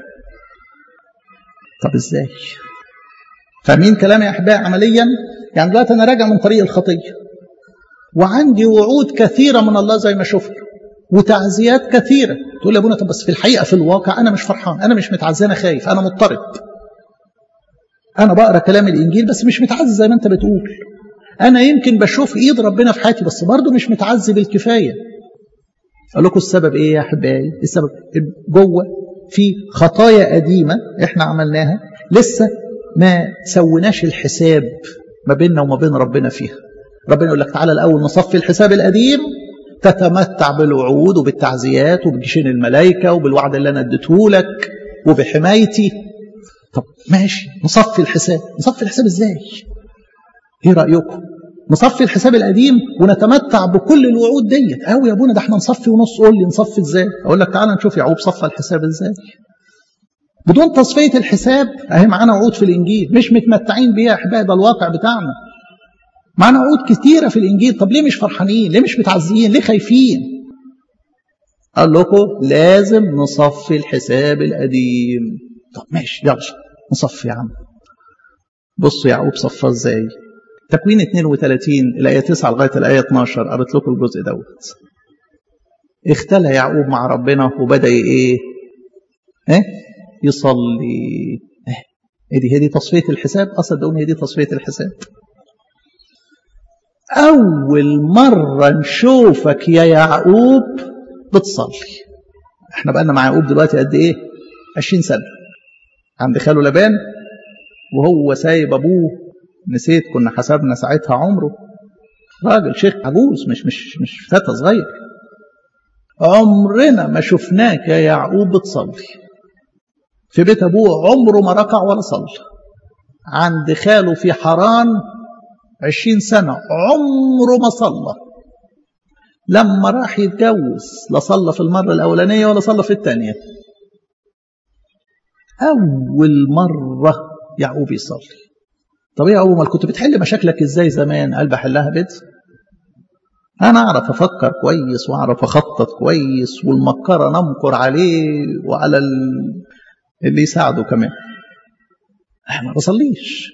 طب ازاي فاهمين كلامي يا احبائي عمليا يعني دلوقتي انا راجع من طريق الخطيه وعندي وعود كثيره من الله زي ما شفت وتعزيات كثيره تقول يا ابونا طب بس في الحقيقه في الواقع انا مش فرحان انا مش متعزي انا خايف انا مضطرب انا بقرا كلام الانجيل بس مش متعزي زي ما انت بتقول انا يمكن بشوف ايد ربنا في حياتي بس برضه مش متعزي بالكفايه اقول لكم السبب ايه يا احبائي السبب جوه في خطايا قديمه احنا عملناها لسه ما سوناش الحساب ما بيننا وما بين ربنا فيها ربنا يقول لك تعالى الاول نصفي الحساب القديم تتمتع بالوعود وبالتعزيات وبجيشين الملائكه وبالوعد اللي انا اديته لك وبحمايتي طب ماشي نصفي الحساب نصفي الحساب ازاي ايه رايكم نصفي الحساب القديم ونتمتع بكل الوعود ديت قوي يا ابونا ده احنا نصفي ونص قول لي نصفي ازاي اقول لك تعالى نشوف يعقوب صفى الحساب ازاي بدون تصفيه الحساب اهي معانا وعود في الانجيل مش متمتعين بيها يا احبائي ده الواقع بتاعنا معانا وعود كتيره في الانجيل طب ليه مش فرحانين ليه مش متعزيين ليه خايفين قال لكم لازم نصفي الحساب القديم طب ماشي يلا نصفي يا عم بصوا يعقوب صفى ازاي تكوين 32 الآية 9 لغاية الآية 12 قريت لكم الجزء دوت اختلى يعقوب مع ربنا وبدأ ايه ايه يصلي ايه دي هي دي تصفية الحساب اصلا صدقوني هي دي تصفية الحساب أول مرة نشوفك يا يعقوب بتصلي احنا بقالنا مع يعقوب دلوقتي قد ايه 20 سنة عند خاله لبان وهو سايب ابوه نسيت كنا حسبنا ساعتها عمره راجل شيخ عجوز مش مش مش فتى صغير عمرنا ما شفناك يا يعقوب بتصلي في بيت ابوه عمره ما ركع ولا صلى عند خاله في حران عشرين سنة عمره ما صلى لما راح يتجوز لا صلى في المرة الأولانية ولا صلى في الثانية أول مرة يعقوب يصلي طب يا أول ما كنت بتحل مشاكلك إزاي زمان قال بحلها بيت أنا أعرف أفكر كويس وأعرف أخطط كويس والمكرة نمكر عليه وعلى اللي يساعده كمان ما بصليش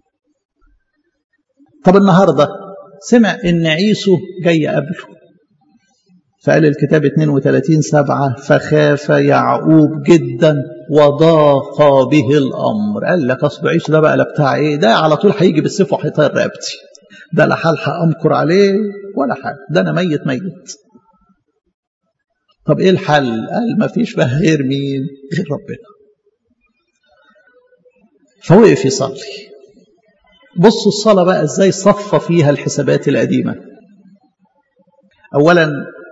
طب النهارده سمع ان عيسو جاي قبله فقال الكتاب 32 سبعة فخاف يعقوب جدا وضاق به الامر قال لك اصل عيسو ده بقى لا بتاع ايه ده على طول هيجي بالسيف وهيطير رقبتي ده لا هلحق امكر عليه ولا حاجه ده انا ميت ميت طب ايه الحل قال ما فيش بقى غير مين غير ربنا فوقف يصلي بصوا الصلاة بقى ازاي صفى فيها الحسابات القديمة أولا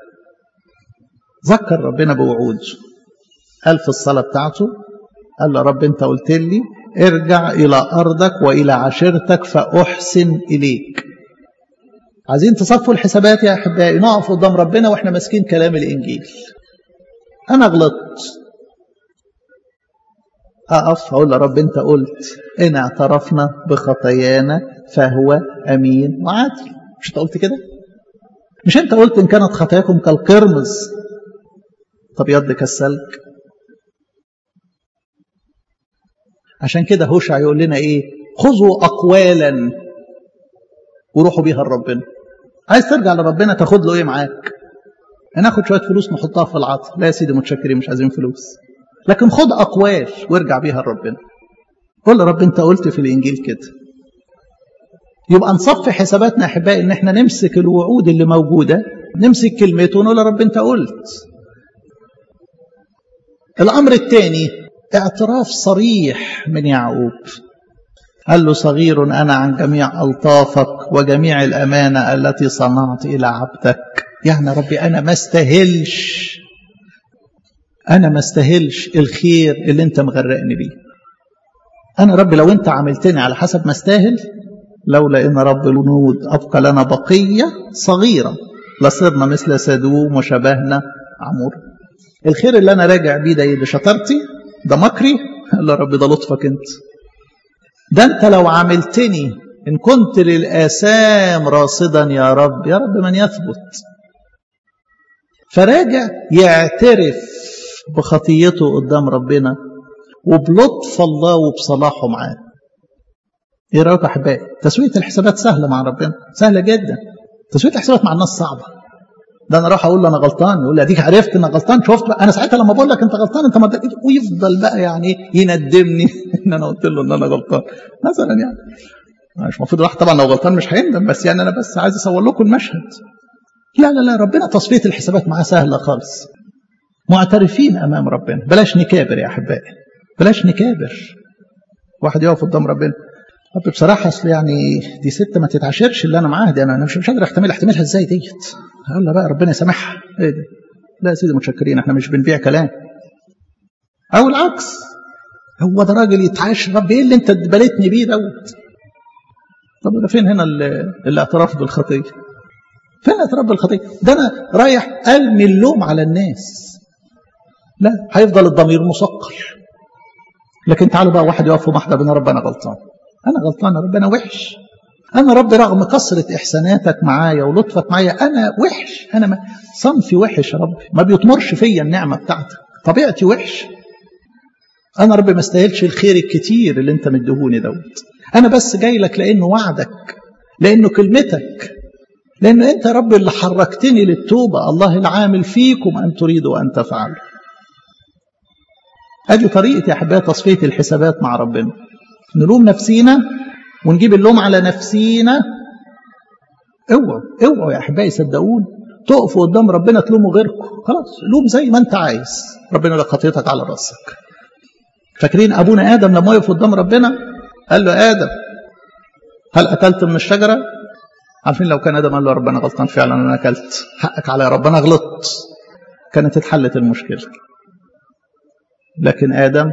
ذكر ربنا بوعود قال في الصلاة بتاعته قال له رب انت قلت لي ارجع إلى أرضك وإلى عشيرتك فأحسن إليك عايزين تصفوا الحسابات يا أحبائي نقف قدام ربنا وإحنا ماسكين كلام الإنجيل أنا غلطت أقف أقول يا رب أنت قلت إن اعترفنا بخطايانا فهو أمين وعادل مش أنت قلت كده؟ مش أنت قلت إن كانت خطاياكم كالقرمز طب يد كالسلك عشان كده هوشع يقول لنا إيه؟ خذوا أقوالا وروحوا بيها لربنا عايز ترجع لربنا تاخد له إيه معاك؟ هناخد شويه فلوس نحطها في العطر لا يا سيدي متشكرين مش عايزين فلوس لكن خد اقوال وارجع بيها لربنا قول رب انت قلت في الانجيل كده يبقى نصفي حساباتنا يا احبائي ان احنا نمسك الوعود اللي موجوده نمسك كلمته ونقول يا رب انت قلت الامر الثاني اعتراف صريح من يعقوب قال له صغير انا عن جميع الطافك وجميع الامانه التي صنعت الى عبدك يعني ربي انا ما استاهلش انا ما استاهلش الخير اللي انت مغرقني بيه انا ربي لو انت عملتني على حسب ما استاهل لولا ان رب الجنود ابقى لنا بقيه صغيره لصرنا مثل سدوم وشبهنا عمور الخير اللي انا راجع بيه ده ايه ده شطارتي ده مكري قال له رب ده لطفك انت ده انت لو عملتني ان كنت للآثام راصدا يا رب يا رب من يثبت فراجع يعترف بخطيته قدام ربنا وبلطف الله وبصلاحه معاه ايه رايك يا احبائي تسويه الحسابات سهله مع ربنا سهله جدا تسويه الحسابات مع الناس صعبه ده انا اروح اقول له انا غلطان يقول لي اديك عرفت ان غلطان شفت بقى انا ساعتها لما بقول لك انت غلطان انت ما ويفضل بقى يعني يندمني ان انا قلت له ان انا غلطان مثلا يعني مش المفروض الواحد طبعا لو غلطان مش هيندم بس يعني انا بس عايز اصور لكم المشهد لا لا لا ربنا تصفيه الحسابات معاه سهله خالص معترفين امام ربنا بلاش نكابر يا احبائي بلاش نكابر واحد يقف قدام ربنا رب بصراحة أصل يعني دي ست ما تتعاشرش اللي أنا معاها دي أنا مش مش قادر أحتملها أحتملها إزاي ديت؟ هقول لها بقى ربنا يسامحها إيه ده؟ لا يا سيدي متشكرين إحنا مش بنبيع كلام. أو العكس هو ده راجل يتعاش رب إيه اللي أنت بلتني بيه دوت؟ طب ده فين هنا الاعتراف بالخطية؟ فين الاعتراف بالخطية؟ ده أنا رايح أرمي اللوم على الناس. لا هيفضل الضمير مثقل. لكن تعالوا بقى واحد يقف في محضر بين ربنا غلطان. أنا غلطان يا رب أنا وحش أنا رب رغم كثرة إحساناتك معايا ولطفك معايا أنا وحش أنا ما صنفي وحش يا رب ما بيطمرش فيا النعمة بتاعتك طبيعتي وحش أنا رب ما استاهلش الخير الكتير اللي أنت مديهوني دوت أنا بس جاي لك لأنه وعدك لأنه كلمتك لأنه أنت يا رب اللي حركتني للتوبة الله العامل فيكم أن تريدوا أن تفعلوا أدي طريقة يا أحبائي تصفية الحسابات مع ربنا نلوم نفسينا ونجيب اللوم على نفسينا اوعوا اوعوا يا احبائي صدقوني تقفوا قدام ربنا تلوموا غيركم خلاص لوم زي ما انت عايز ربنا لك خطيتك على راسك فاكرين ابونا ادم لما وقف قدام ربنا قال له ادم هل اكلت من الشجره عارفين لو كان ادم قال له ربنا غلطان فعلا انا اكلت حقك على ربنا غلطت كانت اتحلت المشكله لكن ادم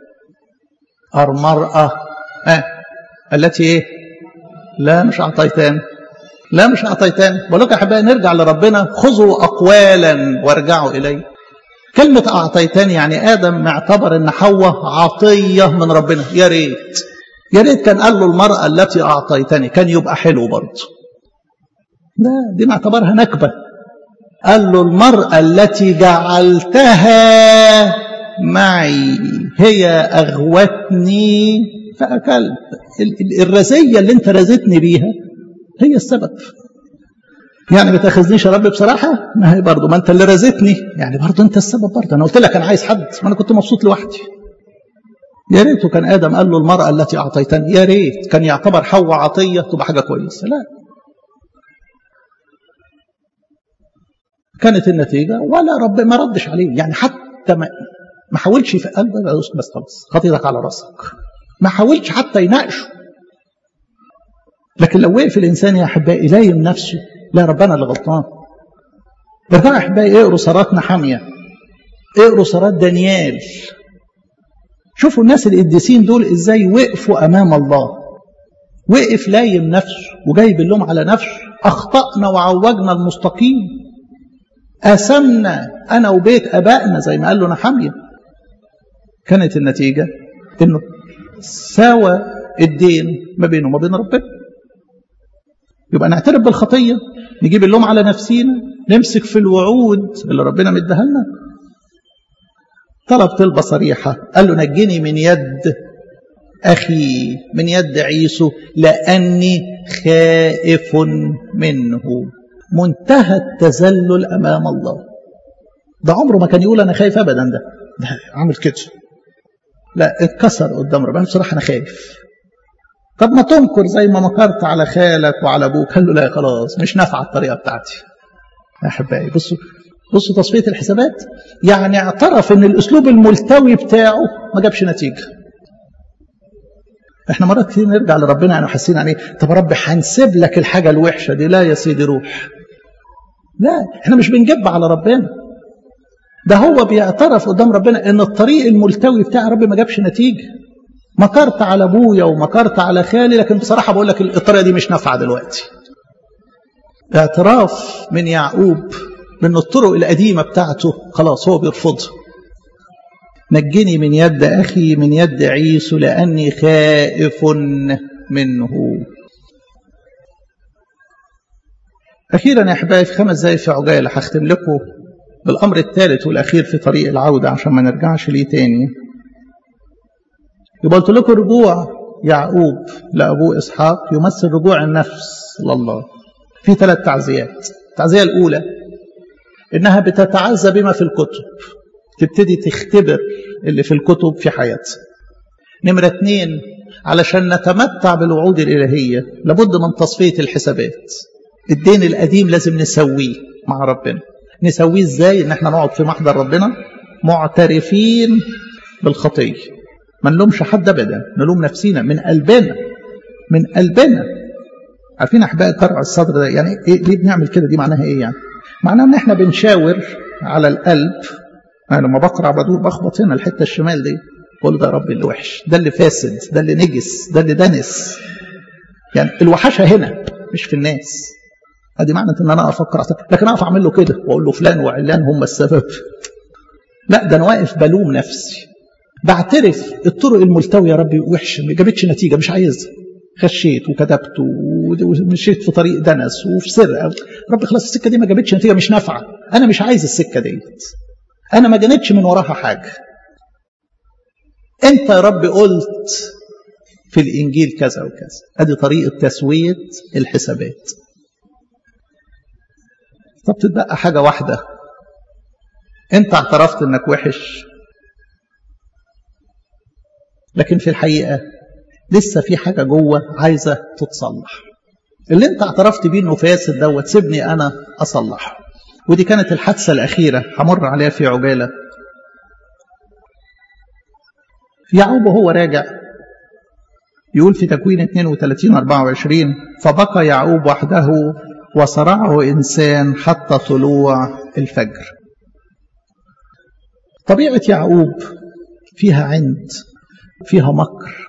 المرأة آه. التي ايه لا مش أعطيتان لا مش أعطيتان بقول لك يا أحبائي نرجع لربنا خذوا أقوالا وارجعوا إليه كلمة أعطيتان يعني آدم معتبر إن حواء عطية من ربنا يا ريت يا ريت كان قال له المرأة التي أعطيتني كان يبقى حلو برضه لا دي معتبرها نكبة قال له المرأة التي جعلتها معي هي أغوتني فأكلت الرزية اللي انت رزتني بيها هي السبب يعني ما تاخذنيش يا رب بصراحة ما هي برضه ما انت اللي رزتني يعني برضه انت السبب برضه انا قلت لك انا عايز حد ما انا كنت مبسوط لوحدي يا ريته كان ادم قال له المرأة التي اعطيتني يا ريت كان يعتبر حواء عطية تبقى حاجة كويسة لا كانت النتيجة ولا رب ما ردش عليه يعني حتى ما ما حاولش في قلبه بس خلاص خطيتك على راسك ما حاولش حتى يناقشه لكن لو وقف الانسان يا احبائي لايم نفسه لا ربنا اللي غلطان ارجعوا يا احبائي اقروا صلاتنا حاميه اقروا صلاه دانيال شوفوا الناس القديسين دول ازاي وقفوا امام الله وقف لايم نفسه وجايب اللوم على نفسه اخطانا وعوجنا المستقيم اثمنا انا وبيت ابائنا زي ما قال له نحميه كانت النتيجه انه ساوى الدين ما بينه وما بين ربنا يبقى نعترف بالخطيه نجيب اللوم على نفسينا نمسك في الوعود اللي ربنا مديها لنا طلب طلبه صريحه قال له نجني من يد اخي من يد عيسو لاني خائف منه منتهى التذلل امام الله ده عمره ما كان يقول انا خايف ابدا ده ده عامل كده لا اتكسر قدام ربنا بصراحه انا خايف طب ما تنكر زي ما مكرت على خالك وعلى ابوك قال له لا خلاص مش نافعه الطريقه بتاعتي يا احبائي بصوا بصوا تصفيه الحسابات يعني اعترف ان الاسلوب الملتوي بتاعه ما جابش نتيجه احنا مرات كتير نرجع لربنا يعني حاسين يعني طب يا رب هنسيب لك الحاجه الوحشه دي لا يا سيدي روح لا احنا مش بنجب على ربنا ده هو بيعترف قدام ربنا ان الطريق الملتوي بتاع رب ما جابش نتيجه مكرت على ابويا ومكرت على خالي لكن بصراحه بقول لك الطريقه دي مش نافعه دلوقتي اعتراف من يعقوب من الطرق القديمه بتاعته خلاص هو بيرفضها نجني من يد اخي من يد عيسو لاني خائف منه اخيرا يا احبائي في خمس دقايق في عجاله هختم لكم بالامر الثالث والاخير في طريق العوده عشان ما نرجعش ليه تاني يبقى قلت لكم رجوع يعقوب لابوه اسحاق يمثل رجوع النفس لله في ثلاث تعزيات التعزيه الاولى انها بتتعزى بما في الكتب تبتدي تختبر اللي في الكتب في حياتها نمره اثنين علشان نتمتع بالوعود الالهيه لابد من تصفيه الحسابات الدين القديم لازم نسويه مع ربنا نسويه ازاي ان احنا نقعد في محضر ربنا معترفين بالخطيه ما نلومش حد ابدا نلوم نفسينا من قلبنا من قلبنا عارفين احباء قرع الصدر ده يعني إيه ليه بنعمل كده دي معناها ايه يعني معناها ان احنا بنشاور على القلب انا لما بقرع بدور بخبط هنا الحته الشمال دي بقول ده يا رب اللي وحش ده اللي فاسد ده اللي نجس ده اللي دنس يعني الوحشه هنا مش في الناس ادي معنى ان انا افكر لكن اقف اعمل له كده واقول له فلان وعلان هم السبب لا ده انا واقف بلوم نفسي بعترف الطرق الملتويه يا ربي وحشه ما جابتش نتيجه مش عايزها خشيت وكتبت ومشيت في طريق دنس وفي سرقه رب خلاص السكه دي ما جابتش نتيجه مش نافعه انا مش عايز السكه ديت انا ما جنتش من وراها حاجه انت يا رب قلت في الانجيل كذا وكذا ادي طريقه تسويه الحسابات طب تتبقى حاجه واحده انت اعترفت انك وحش لكن في الحقيقه لسه في حاجه جوه عايزه تتصلح اللي انت اعترفت بيه انه فاسد دوت سيبني انا اصلحه ودي كانت الحادثه الاخيره همر عليها في عجاله يعقوب وهو راجع يقول في تكوين 32 24 فبقى يعقوب وحده وصرعه انسان حتى طلوع الفجر طبيعه يعقوب فيها عند فيها مكر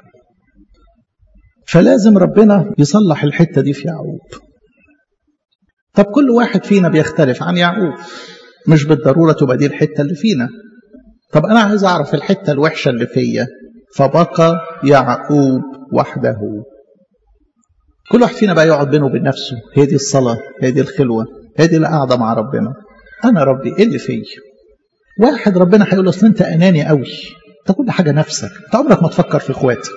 فلازم ربنا يصلح الحته دي في يعقوب طب كل واحد فينا بيختلف عن يعقوب مش بالضروره تبقى دي الحته اللي فينا طب انا عايز اعرف الحته الوحشه اللي فيا فبقى يعقوب وحده كل واحد فينا بقى يقعد بينه وبين نفسه هي دي الصلاه هي دي الخلوه هي دي القعده مع ربنا انا ربي ايه اللي فيا واحد ربنا هيقول اصل انت اناني قوي انت كل حاجه نفسك انت عمرك ما تفكر في اخواتك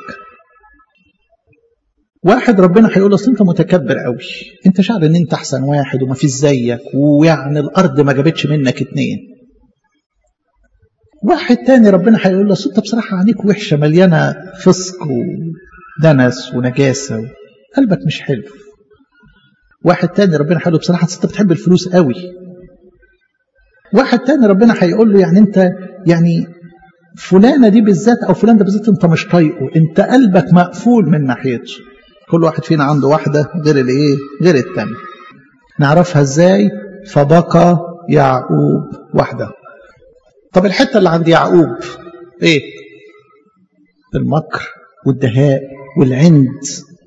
واحد ربنا هيقول اصل انت متكبر قوي انت شعر ان انت احسن واحد وما فيش زيك ويعني الارض ما جابتش منك اتنين واحد تاني ربنا هيقول له اصل انت بصراحه عينيك وحشه مليانه فسق ودنس ونجاسه قلبك مش حلو واحد تاني ربنا هيقول له بصراحه انت بتحب الفلوس قوي واحد تاني ربنا هيقول له يعني انت يعني فلانه دي بالذات او فلان ده بالذات انت مش طايقه انت قلبك مقفول من ناحيته كل واحد فينا عنده واحده غير الايه غير التاني نعرفها ازاي فبقى يعقوب وحده طب الحته اللي عند يعقوب ايه المكر والدهاء والعند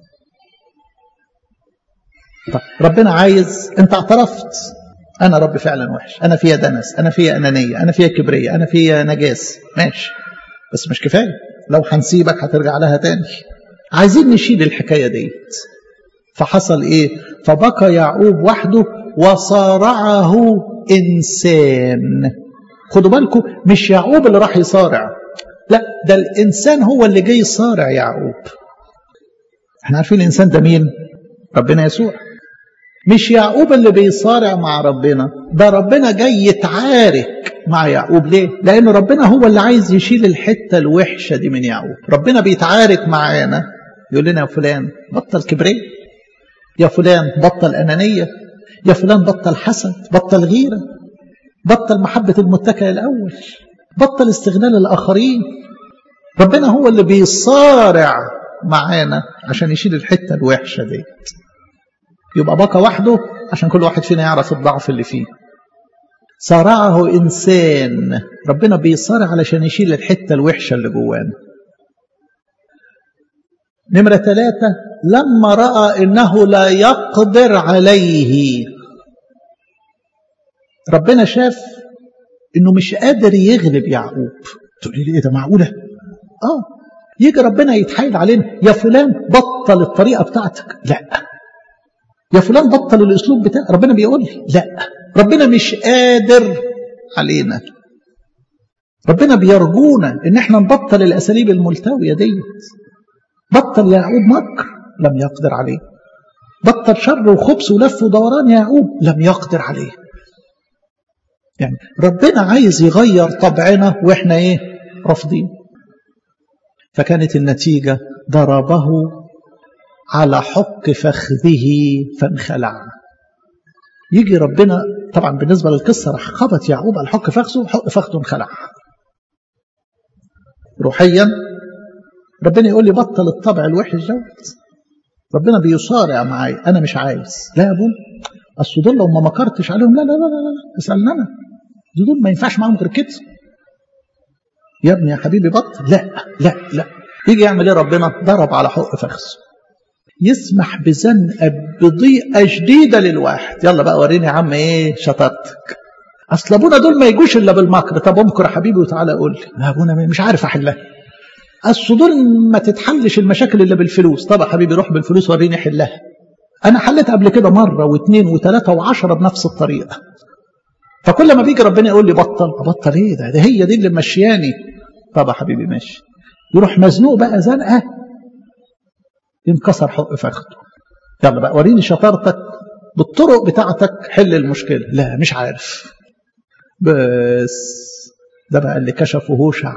طب ربنا عايز انت اعترفت انا رب فعلا وحش انا فيها دنس انا فيها انانيه انا فيها كبريه انا فيها نجاس ماشي بس مش كفايه لو هنسيبك هترجع لها تاني عايزين نشيل الحكايه ديت فحصل ايه فبقى يعقوب وحده وصارعه انسان خدوا بالكم مش يعقوب اللي راح يصارع لا ده الانسان هو اللي جاي يصارع يعقوب احنا عارفين الانسان ده مين ربنا يسوع مش يعقوب اللي بيصارع مع ربنا ده ربنا جاي يتعارك مع يعقوب ليه لان ربنا هو اللي عايز يشيل الحته الوحشه دي من يعقوب ربنا بيتعارك معانا يقول لنا يا فلان بطل كبرية يا فلان بطل انانيه يا فلان بطل حسد بطل غيره بطل محبه المتكئ الاول بطل استغلال الاخرين ربنا هو اللي بيصارع معانا عشان يشيل الحته الوحشه دي يبقى بقى وحده عشان كل واحد فينا يعرف الضعف اللي فيه صارعه إنسان ربنا بيصارع علشان يشيل الحتة الوحشة اللي جوانا نمرة ثلاثة لما رأى إنه لا يقدر عليه ربنا شاف إنه مش قادر يغلب يعقوب تقول لي إيه ده معقولة؟ آه يجي ربنا يتحايل علينا يا فلان بطل الطريقة بتاعتك لا يا فلان بطل الاسلوب بتاعك ربنا بيقول لي لا ربنا مش قادر علينا ربنا بيرجونا ان احنا نبطل الاساليب الملتويه ديت بطل يعقوب مكر لم يقدر عليه بطل شر وخبث ولف ودوران يعقوب لم يقدر عليه يعني ربنا عايز يغير طبعنا واحنا ايه رافضين فكانت النتيجه ضربه على حق فخذه فانخلع يجي ربنا طبعا بالنسبة للقصة راح خبط يعقوب على حق فخذه حق فخذه انخلع روحيا ربنا يقول لي بطل الطبع الوحش دوت ربنا بيصارع معايا انا مش عايز لا يا ابو اصل دول لو ما مكرتش عليهم لا لا لا لا, لا. اسالنا انا دول ما ينفعش معاهم غير كده يا ابني يا حبيبي بطل لا لا لا يجي يعمل ايه ربنا ضرب على حق فخذه يسمح بزنقه بضيقه شديده للواحد يلا بقى وريني يا عم ايه شطارتك اصل ابونا دول ما يجوش الا بالمكر طب امكر يا حبيبي وتعالى قول لي لا ابونا مش عارف احلها اصل دول ما تتحلش المشاكل الا بالفلوس طب يا حبيبي روح بالفلوس وريني حلها انا حليت قبل كده مره واثنين وثلاثه وعشرة بنفس الطريقه فكل ما بيجي ربنا يقول لي بطل ابطل ايه ده, ده هي دي اللي مشياني طب يا حبيبي ماشي يروح مزنوق بقى زنقه ينكسر حق فخده يلا بقى وريني شطارتك بالطرق بتاعتك حل المشكلة لا مش عارف بس ده بقى اللي كشفه هوشع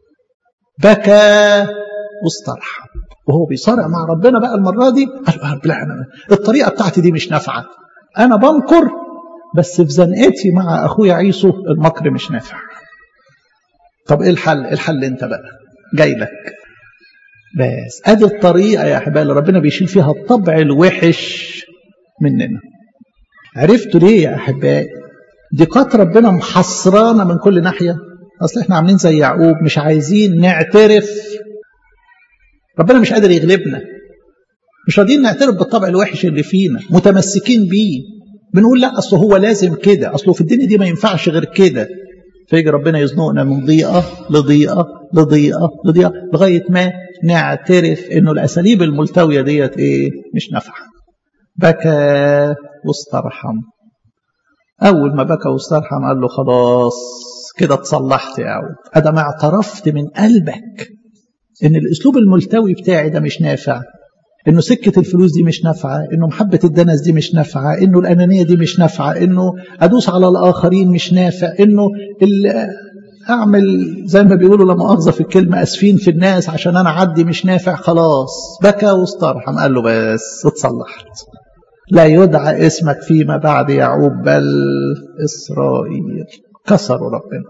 بكى واسترحم وهو بيصارع مع ربنا بقى المرة دي قال لا أنا الطريقة بتاعتي دي مش نافعة أنا بنكر بس في زنقتي مع أخويا عيسو المكر مش نافع طب إيه الحل؟ الحل أنت بقى جاي لك بس ادي الطريقه يا احبائي ربنا بيشيل فيها الطبع الوحش مننا عرفتوا ليه يا احبائي ضيقات ربنا محصرانا من كل ناحيه اصل احنا عاملين زي يعقوب مش عايزين نعترف ربنا مش قادر يغلبنا مش راضيين نعترف بالطبع الوحش اللي فينا متمسكين بيه بنقول لا اصل هو لازم كده اصله في الدنيا دي ما ينفعش غير كده فيجي ربنا يزنقنا من ضيقه لضيقه لضيقه لضيقه لغايه ما نعترف انه الاساليب الملتويه ديت ايه مش نافعه بكى واسترحم اول ما بكى واسترحم قال له خلاص كده اتصلحت يا عود ادم اعترفت من قلبك ان الاسلوب الملتوي بتاعي ده مش نافع انه سكه الفلوس دي مش نافعه انه محبه الدنس دي مش نافعه انه الانانيه دي مش نافعه انه ادوس على الاخرين مش نافع انه اعمل زي ما بيقولوا لا مؤاخذه في الكلمه اسفين في الناس عشان انا عدي مش نافع خلاص بكى واسترحم قال له بس اتصلحت لا يدعى اسمك فيما بعد يعقوب بل اسرائيل كسروا ربنا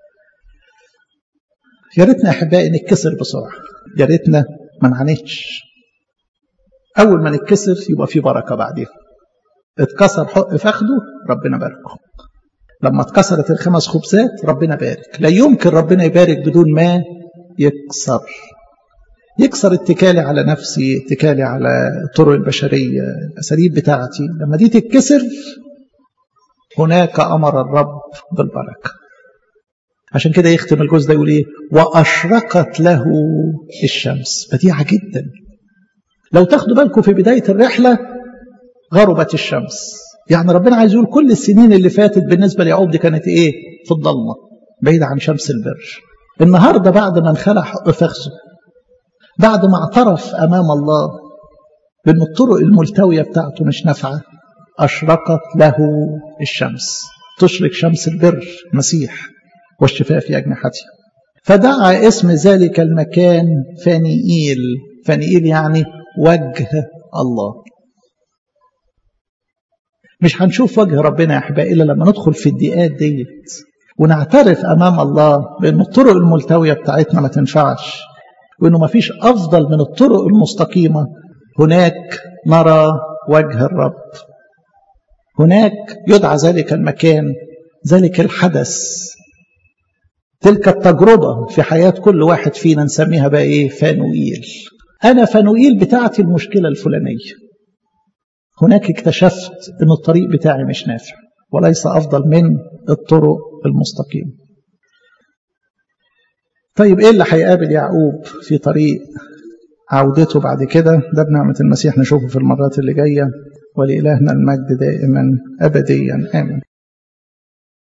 يا ريتنا احبائي نتكسر بسرعه يا ريتنا ما نعاندش اول ما نتكسر يبقى في بركه بعديها اتكسر حق فخده ربنا باركه لما اتكسرت الخمس خبزات ربنا بارك لا يمكن ربنا يبارك بدون ما يكسر يكسر اتكالي على نفسي اتكالي على الطرق البشرية الأساليب بتاعتي لما دي تتكسر هناك أمر الرب بالبركة عشان كده يختم الجزء ده يقول ايه وأشرقت له الشمس بديعة جدا لو تاخدوا بالكم في بداية الرحلة غربت الشمس يعني ربنا عايز يقول كل السنين اللي فاتت بالنسبة ليعقوب دي كانت ايه في الضلمة بعيدة عن شمس البر النهاردة بعد ما انخلع حق فخذه بعد ما اعترف أمام الله بأن الطرق الملتوية بتاعته مش نافعة أشرقت له الشمس تشرق شمس البر المسيح والشفاء في أجنحتها فدعا اسم ذلك المكان فانيئيل فانيئيل يعني وجه الله مش هنشوف وجه ربنا يا احبائي الا لما ندخل في الدقات ديت ونعترف امام الله بان الطرق الملتويه بتاعتنا ما تنفعش وانه ما فيش افضل من الطرق المستقيمه هناك نرى وجه الرب هناك يدعى ذلك المكان ذلك الحدث تلك التجربة في حياة كل واحد فينا نسميها بقى ايه فانوئيل انا فانوئيل بتاعتي المشكلة الفلانية هناك اكتشفت ان الطريق بتاعي مش نافع وليس افضل من الطرق المستقيمة طيب ايه اللي هيقابل يعقوب في طريق عودته بعد كده ده بنعمة المسيح نشوفه في المرات اللي جاية ولإلهنا المجد دائما أبديا آمين